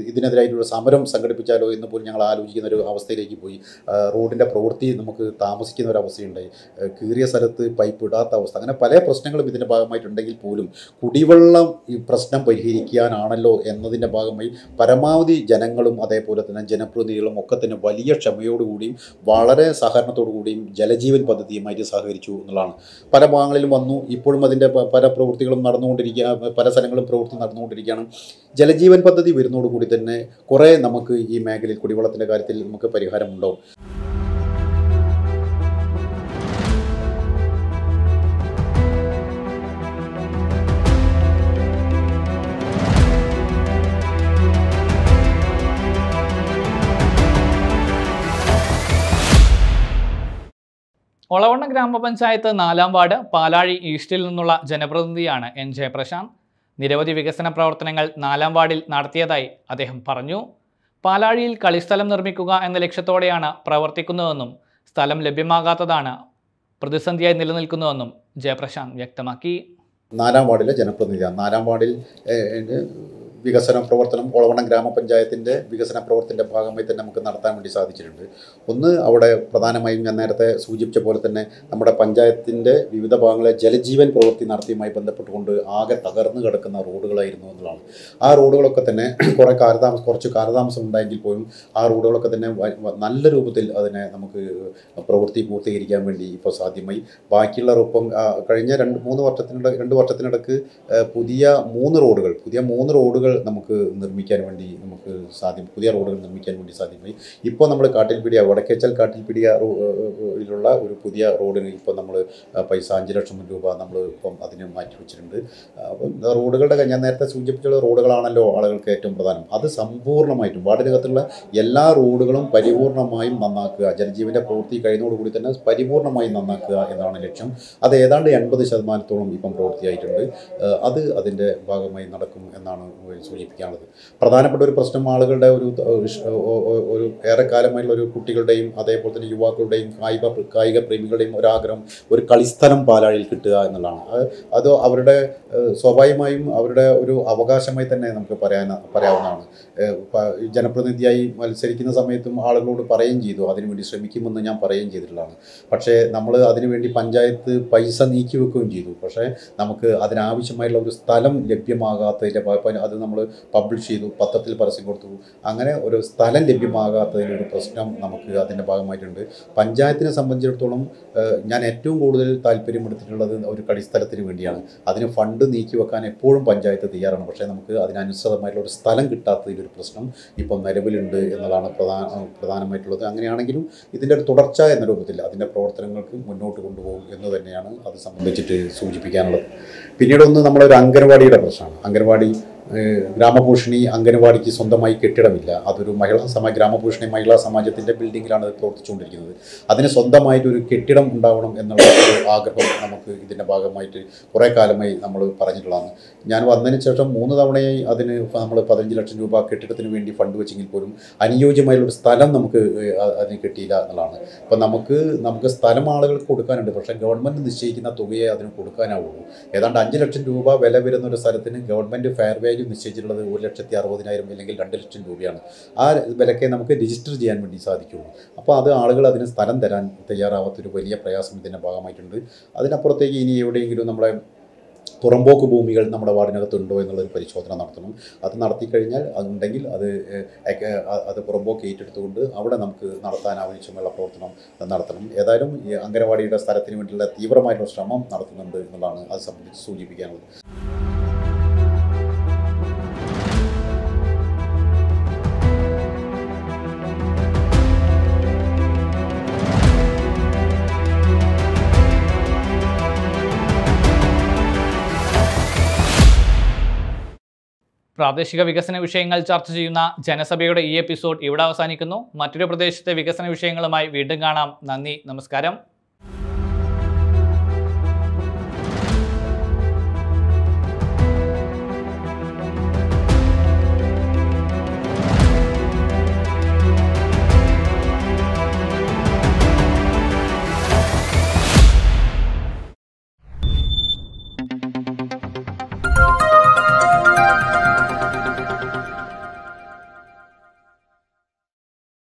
ഇതിനെതിരായിട്ടുള്ള സമരം സംഘടിപ്പിച്ചാലോ എന്ന് പോലും ഞങ്ങൾ ആലോചിക്കുന്ന ഒരു അവസ്ഥയിലേക്ക് പോയി ആ, റോഡിൻ്റെ പ്രവൃത്തി നമുക്ക് താമസിക്കുന്ന ഒരു അവസ്ഥയുണ്ടായി ആ, കീറിയ സ്ഥലത്ത് പൈപ്പ് ഇടാത്ത അവസ്ഥ അങ്ങനെ പല പ്രശ്നങ്ങളും ഇതിൻ്റെ ഭാഗമായിട്ടുണ്ടെങ്കിൽ പോലും കുടിവെള്ളം ഈ പ്രശ്നം പരിഹരിക്കാനാണല്ലോ എന്നതിൻ്റെ ഭാഗമായി പരമാവധി ജനങ്ങളും അതേപോലെ തന്നെ ജനപ്രതിനിധികളും ഒക്കെ തന്നെ വലിയ ക്ഷമയോടുകൂടിയും വളരെ സഹകരണത്തോടു കൂടിയും ജലജീവൻ പദ്ധതിയുമായിട്ട് സഹകരിച്ചു എന്നുള്ളതാണ് പല ഭാഗങ്ങളിലും വന്നു ഇപ്പോഴും അതിൻ്റെ പ- പല പ്രവൃത്തികളും നടന്നുകൊണ്ടിരിക്കുക പല സ്ഥലങ്ങളും പ്രവൃത്തി നടന്നുകൊണ്ടിരിക്കുകയാണ് ജലജീവൻ പദ്ധതി വരുന്നതോടുകൂടി തന്നെ കുറേ നമുക്ക് ഈ മേഖലയിൽ കുടിവെള്ളത്തിൻ്റെ കാര്യത്തിൽ നമുക്ക് പരിഹാരമുണ്ടാവും ഒളവണ്ണ ഗ്രാമപഞ്ചായത്ത് നാലാം വാർഡ് പാലാഴി ഈസ്റ്റിൽ നിന്നുള്ള ജനപ്രതിനിധിയാണ് എൻ ജയപ്രശാന്ത് നിരവധി വികസന പ്രവർത്തനങ്ങൾ നാലാം വാർഡിൽ നടത്തിയതായി അദ്ദേഹം പറഞ്ഞു പാലാഴിയിൽ കളിസ്ഥലം നിർമ്മിക്കുക എന്ന ലക്ഷ്യത്തോടെയാണ് പ്രവർത്തിക്കുന്നതെന്നും സ്ഥലം ലഭ്യമാകാത്തതാണ് പ്രതിസന്ധിയായി നിലനിൽക്കുന്നുവെന്നും ജയപ്രശാന്ത് വ്യക്തമാക്കി നാലാം വാർഡിലെ ജനപ്രതിനിധിയാണ് നാലാം വാർഡിൽ ഏഹ്, ഏഹ്, വികസന പ്രവർത്തനം ഒളവണം ഗ്രാമപഞ്ചായത്തിൻ്റെ വികസന പ്രവർത്തനത്തിൻ്റെ ഭാഗമായി തന്നെ നമുക്ക് നടത്താൻ വേണ്ടി സാധിച്ചിട്ടുണ്ട് ഒന്ന് അവിടെ പ്രധാനമായും ഞാൻ നേരത്തെ സൂചിപ്പിച്ച പോലെ തന്നെ നമ്മുടെ പഞ്ചായത്തിൻ്റെ വിവിധ ഭാഗങ്ങളെ ജലജീവൻ പ്രവൃത്തി നടത്തിയുമായി ബന്ധപ്പെട്ടുകൊണ്ട് ആകെ തകർന്നു കിടക്കുന്ന റോഡുകളായിരുന്നു എന്നുള്ളതാണ് ആ റോഡുകളൊക്കെ തന്നെ കുറേ കാലതാമസം കുറച്ച് കാലതാമസം ഉണ്ടായെങ്കിൽ പോലും ആ റോഡുകളൊക്കെ തന്നെ വ- വ- നല്ല രൂപത്തിൽ അതിനെ നമുക്ക് പ്രവൃത്തി പൂർത്തീകരിക്കാൻ വേണ്ടി ഇപ്പോൾ സാധ്യമായി ബാക്കിയുള്ള ഇപ്പം ആ, കഴിഞ്ഞ രണ്ട് മൂന്ന് വർഷത്തിനിട രണ്ട് വർഷത്തിനിടക്ക് ആ, പുതിയ മൂന്ന് റോഡുകൾ പുതിയ മൂന്ന് റോഡുകൾ നമുക്ക് നിർമ്മിക്കാൻ വേണ്ടി നമുക്ക് സാധ്യം പുതിയ റോഡുകൾ നിർമ്മിക്കാൻ വേണ്ടി സാധ്യമായി ഇപ്പോൾ നമ്മൾ കാട്ടിൽപ്പിടിയ വടക്കേച്ചൽ കാട്ടിൽപ്പിടിയ റോ- ിലുള്ള ഒരു പുതിയ റോഡിന് ഇപ്പോൾ നമ്മൾ പൈസ അഞ്ച് ലക്ഷം രൂപ നമ്മൾ ഇപ്പം അതിന് മാറ്റി വെച്ചിട്ടുണ്ട് അപ്പം റോഡുകളുടെ കാര്യം ഞാൻ നേരത്തെ സൂചിപ്പിച്ചുള്ള റോഡുകളാണല്ലോ ആളുകൾക്ക് ഏറ്റവും പ്രധാനം അത് സമ്പൂർണ്ണമായിട്ടും വാർഡിനകത്തുള്ള എല്ലാ റോഡുകളും പരിപൂർണമായും നന്നാക്കുക ജലജീവൻ്റെ പ്രവൃത്തി കഴിയുന്നതോടുകൂടി തന്നെ പരിപൂർണമായും നന്നാക്കുക എന്നാണ് ലക്ഷ്യം അത് ഏതാണ്ട് എൺപത് ശതമാനത്തോളം ഇപ്പം പ്രവൃത്തിയായിട്ടുണ്ട് ഏഹ് അത് അതിൻ്റെ ഭാഗമായി നടക്കും എന്നാണ് സൂചിപ്പിക്കാനുള്ളത് പ്രധാനപ്പെട്ട ഒരു പ്രശ്നം ആളുകളുടെ ഒരു ത- ഇഷ്- ഒ- ഒ- ഒരു ഏറെക്കാലമായിട്ടുള്ള ഒരു കുട്ടികളുടെയും അതേപോലെ തന്നെ യുവാക്കളുടെയും കായിക കായിക പ്രേമികളുടെയും ഒരാഗ്രഹം ഒരു കളിസ്ഥലം പാലാഴിയിൽ കിട്ടുക എന്നുള്ളതാണ് അത് അത് അവരുടെ ഏഹ് സ്വാഭാവികമായും അവരുടെ ഒരു അവകാശമായി തന്നെ നമുക്ക് പറയാൻ പറയാവുന്നതാണ് ഏഹ് പ- ജനപ്രതിനിധിയായി മത്സരിക്കുന്ന സമയത്തും ആളുകളോട് പറയുകയും ചെയ്തു അതിനുവേണ്ടി ശ്രമിക്കുമെന്ന് ഞാൻ പറയുകയും ചെയ്തിട്ടുള്ളതാണ് പക്ഷേ നമ്മൾ അതിനുവേണ്ടി പഞ്ചായത്ത് പൈസ നീക്കി വെക്കുകയും ചെയ്തു പക്ഷേ നമുക്ക് അതിനാവശ്യമായിട്ടുള്ള ഒരു സ്ഥലം ലഭ്യമാകാത്തതിൻ്റെ ഭാ- അത് നമ്മൾ പബ്ലിഷ് ചെയ്തു പത്രത്തിൽ പരസ്യം കൊടുത്തു അങ്ങനെ ഒരു സ്ഥലം ലഭ്യമാകാത്തതിനൊരു പ്രശ്നം നമുക്ക് അതിൻ്റെ ഭാഗമായിട്ടുണ്ട് പഞ്ചായത്തിനെ സംബന്ധിച്ചിടത്തോളം ഏഹ് ഞാൻ ഏറ്റവും കൂടുതൽ താല്പര്യമെടുത്തിട്ടുള്ളത് ഒരു കളിസ്ഥലത്തിന് വേണ്ടിയാണ് അതിന് ഫണ്ട് നീക്കി വെക്കാൻ എപ്പോഴും പഞ്ചായത്ത് തയ്യാറാണ് പക്ഷേ നമുക്ക് അതിനനുസൃതമായിട്ടുള്ള ഒരു സ്ഥലം കിട്ടാത്തതിലൊരു പ്രശ്നം ഇപ്പം നിലവിലുണ്ട് എന്നതാണ് പ്രധാന പ്രധാനമായിട്ടുള്ളത് അങ്ങനെയാണെങ്കിലും ഇതിൻ്റെ ഒരു തുടർച്ച എന്ന രൂപത്തിൽ അതിൻ്റെ പ്രവർത്തനങ്ങൾക്ക് മുന്നോട്ട് കൊണ്ടുപോകും എന്ന് തന്നെയാണ് അത് സംബന്ധിച്ചിട്ട് സൂചിപ്പിക്കാനുള്ളത് പിന്നീട് ഒന്ന് നമ്മളൊരു അംഗനവാടിയുടെ പ്രശ്നമാണ് അംഗനവാടി ഏഹ്, ഗ്രാമഭൂഷണി അംഗനവാടിക്ക് സ്വന്തമായി കെട്ടിടമില്ല അതൊരു മഹിളാ സമാജ ഗ്രാമഭൂഷണി മഹിളാ സമാജത്തിൻ്റെ ബിൽഡിങ്ങിലാണ് അത് പ്രവർത്തിച്ചുകൊണ്ടിരിക്കുന്നത് അതിന് സ്വന്തമായിട്ട് ഒരു കെട്ടിടം ഉണ്ടാവണം എന്നുള്ള ഒരു ആഗ്രഹം നമുക്ക് ഇതിൻ്റെ ഭാഗമായിട്ട് കുറേ കാലമായി നമ്മൾ പറഞ്ഞിട്ടുള്ളതാണ് ഞാൻ വന്നതിന് ശേഷം മൂന്ന് തവണയായി അതിന് നമ്മൾ പതിനഞ്ച് ലക്ഷം രൂപ കെട്ടിടത്തിന് വേണ്ടി ഫണ്ട് വെച്ചെങ്കിൽ പോലും അനുയോജ്യമായുള്ള ഒരു സ്ഥലം നമുക്ക് ഏഹ്, അ- അതിന് കിട്ടിയില്ല എന്നുള്ളതാണ് അപ്പോൾ നമുക്ക് നമുക്ക് സ്ഥലം ആളുകൾക്ക് കൊടുക്കാനുണ്ട് പക്ഷേ ഗവൺമെൻറ് നിശ്ചയിക്കുന്ന തുകയെ അതിന് കൊടുക്കാനാവുള്ളൂ ഏതാണ്ട് അഞ്ച് ലക്ഷം രൂപ വില വരുന്ന ഒരു സ്ഥലത്തിന് ഗവൺമെൻറ് ഫെയർ വാല്യൂ നിശ്ചയിച്ചിട്ടുള്ളത് ഒരു ലക്ഷത്തി അറുപതിനായിരം അല്ലെങ്കിൽ രണ്ട് ലക്ഷം രൂപയാണ് ആ വിലക്കെ നമുക്ക് രജിസ്റ്റർ ചെയ്യാൻ വേണ്ടി സാധിക്കുള്ളൂ അപ്പോൾ അത് ആളുകൾ അതിന് സ്ഥലം തരാൻ തയ്യാറാവാത്തൊരു വലിയ പ്രയാസം ഇതിൻ്റെ ഭാഗമായിട്ടുണ്ട് അതിനപ്പുറത്തേക്ക് ഇനി എവിടെയെങ്കിലും നമ്മളെ പുറമ്പോക്ക് ഭൂമികൾ നമ്മുടെ വാർഡിനകത്തുണ്ടോ എന്നുള്ളൊരു പരിശോധന നടത്തണം അത് നടത്തി കഴിഞ്ഞാൽ അതുണ്ടെങ്കിൽ അത് ഏഹ്, ഒക്കെ, അ- അത് പുറമ്പോക്ക് ഏറ്റെടുത്തുകൊണ്ട് അവിടെ നമുക്ക് നടത്താൻ ആവശ്യമുള്ള പ്രവർത്തനം നടത്തണം ഏതായാലും ഈ അംഗനവാടിയുടെ സ്ഥലത്തിന് വേണ്ടിയുള്ള തീവ്രമായിട്ടുള്ള ശ്രമം നടത്തുന്നുണ്ട് എന്നുള്ളതാണ് അത് സംബന്ധിച്ച് സൂചിപ്പിക്കാനുള്ളത് പ്രാദേശിക വികസന വിഷയങ്ങൾ ചർച്ച ചെയ്യുന്ന ജനസഭയുടെ ഈ എപ്പിസോഡ് ഇവിടെ അവസാനിക്കുന്നു മറ്റൊരു പ്രദേശത്തെ വികസന വിഷയങ്ങളുമായി വീണ്ടും കാണാം നന്ദി നമസ്കാരം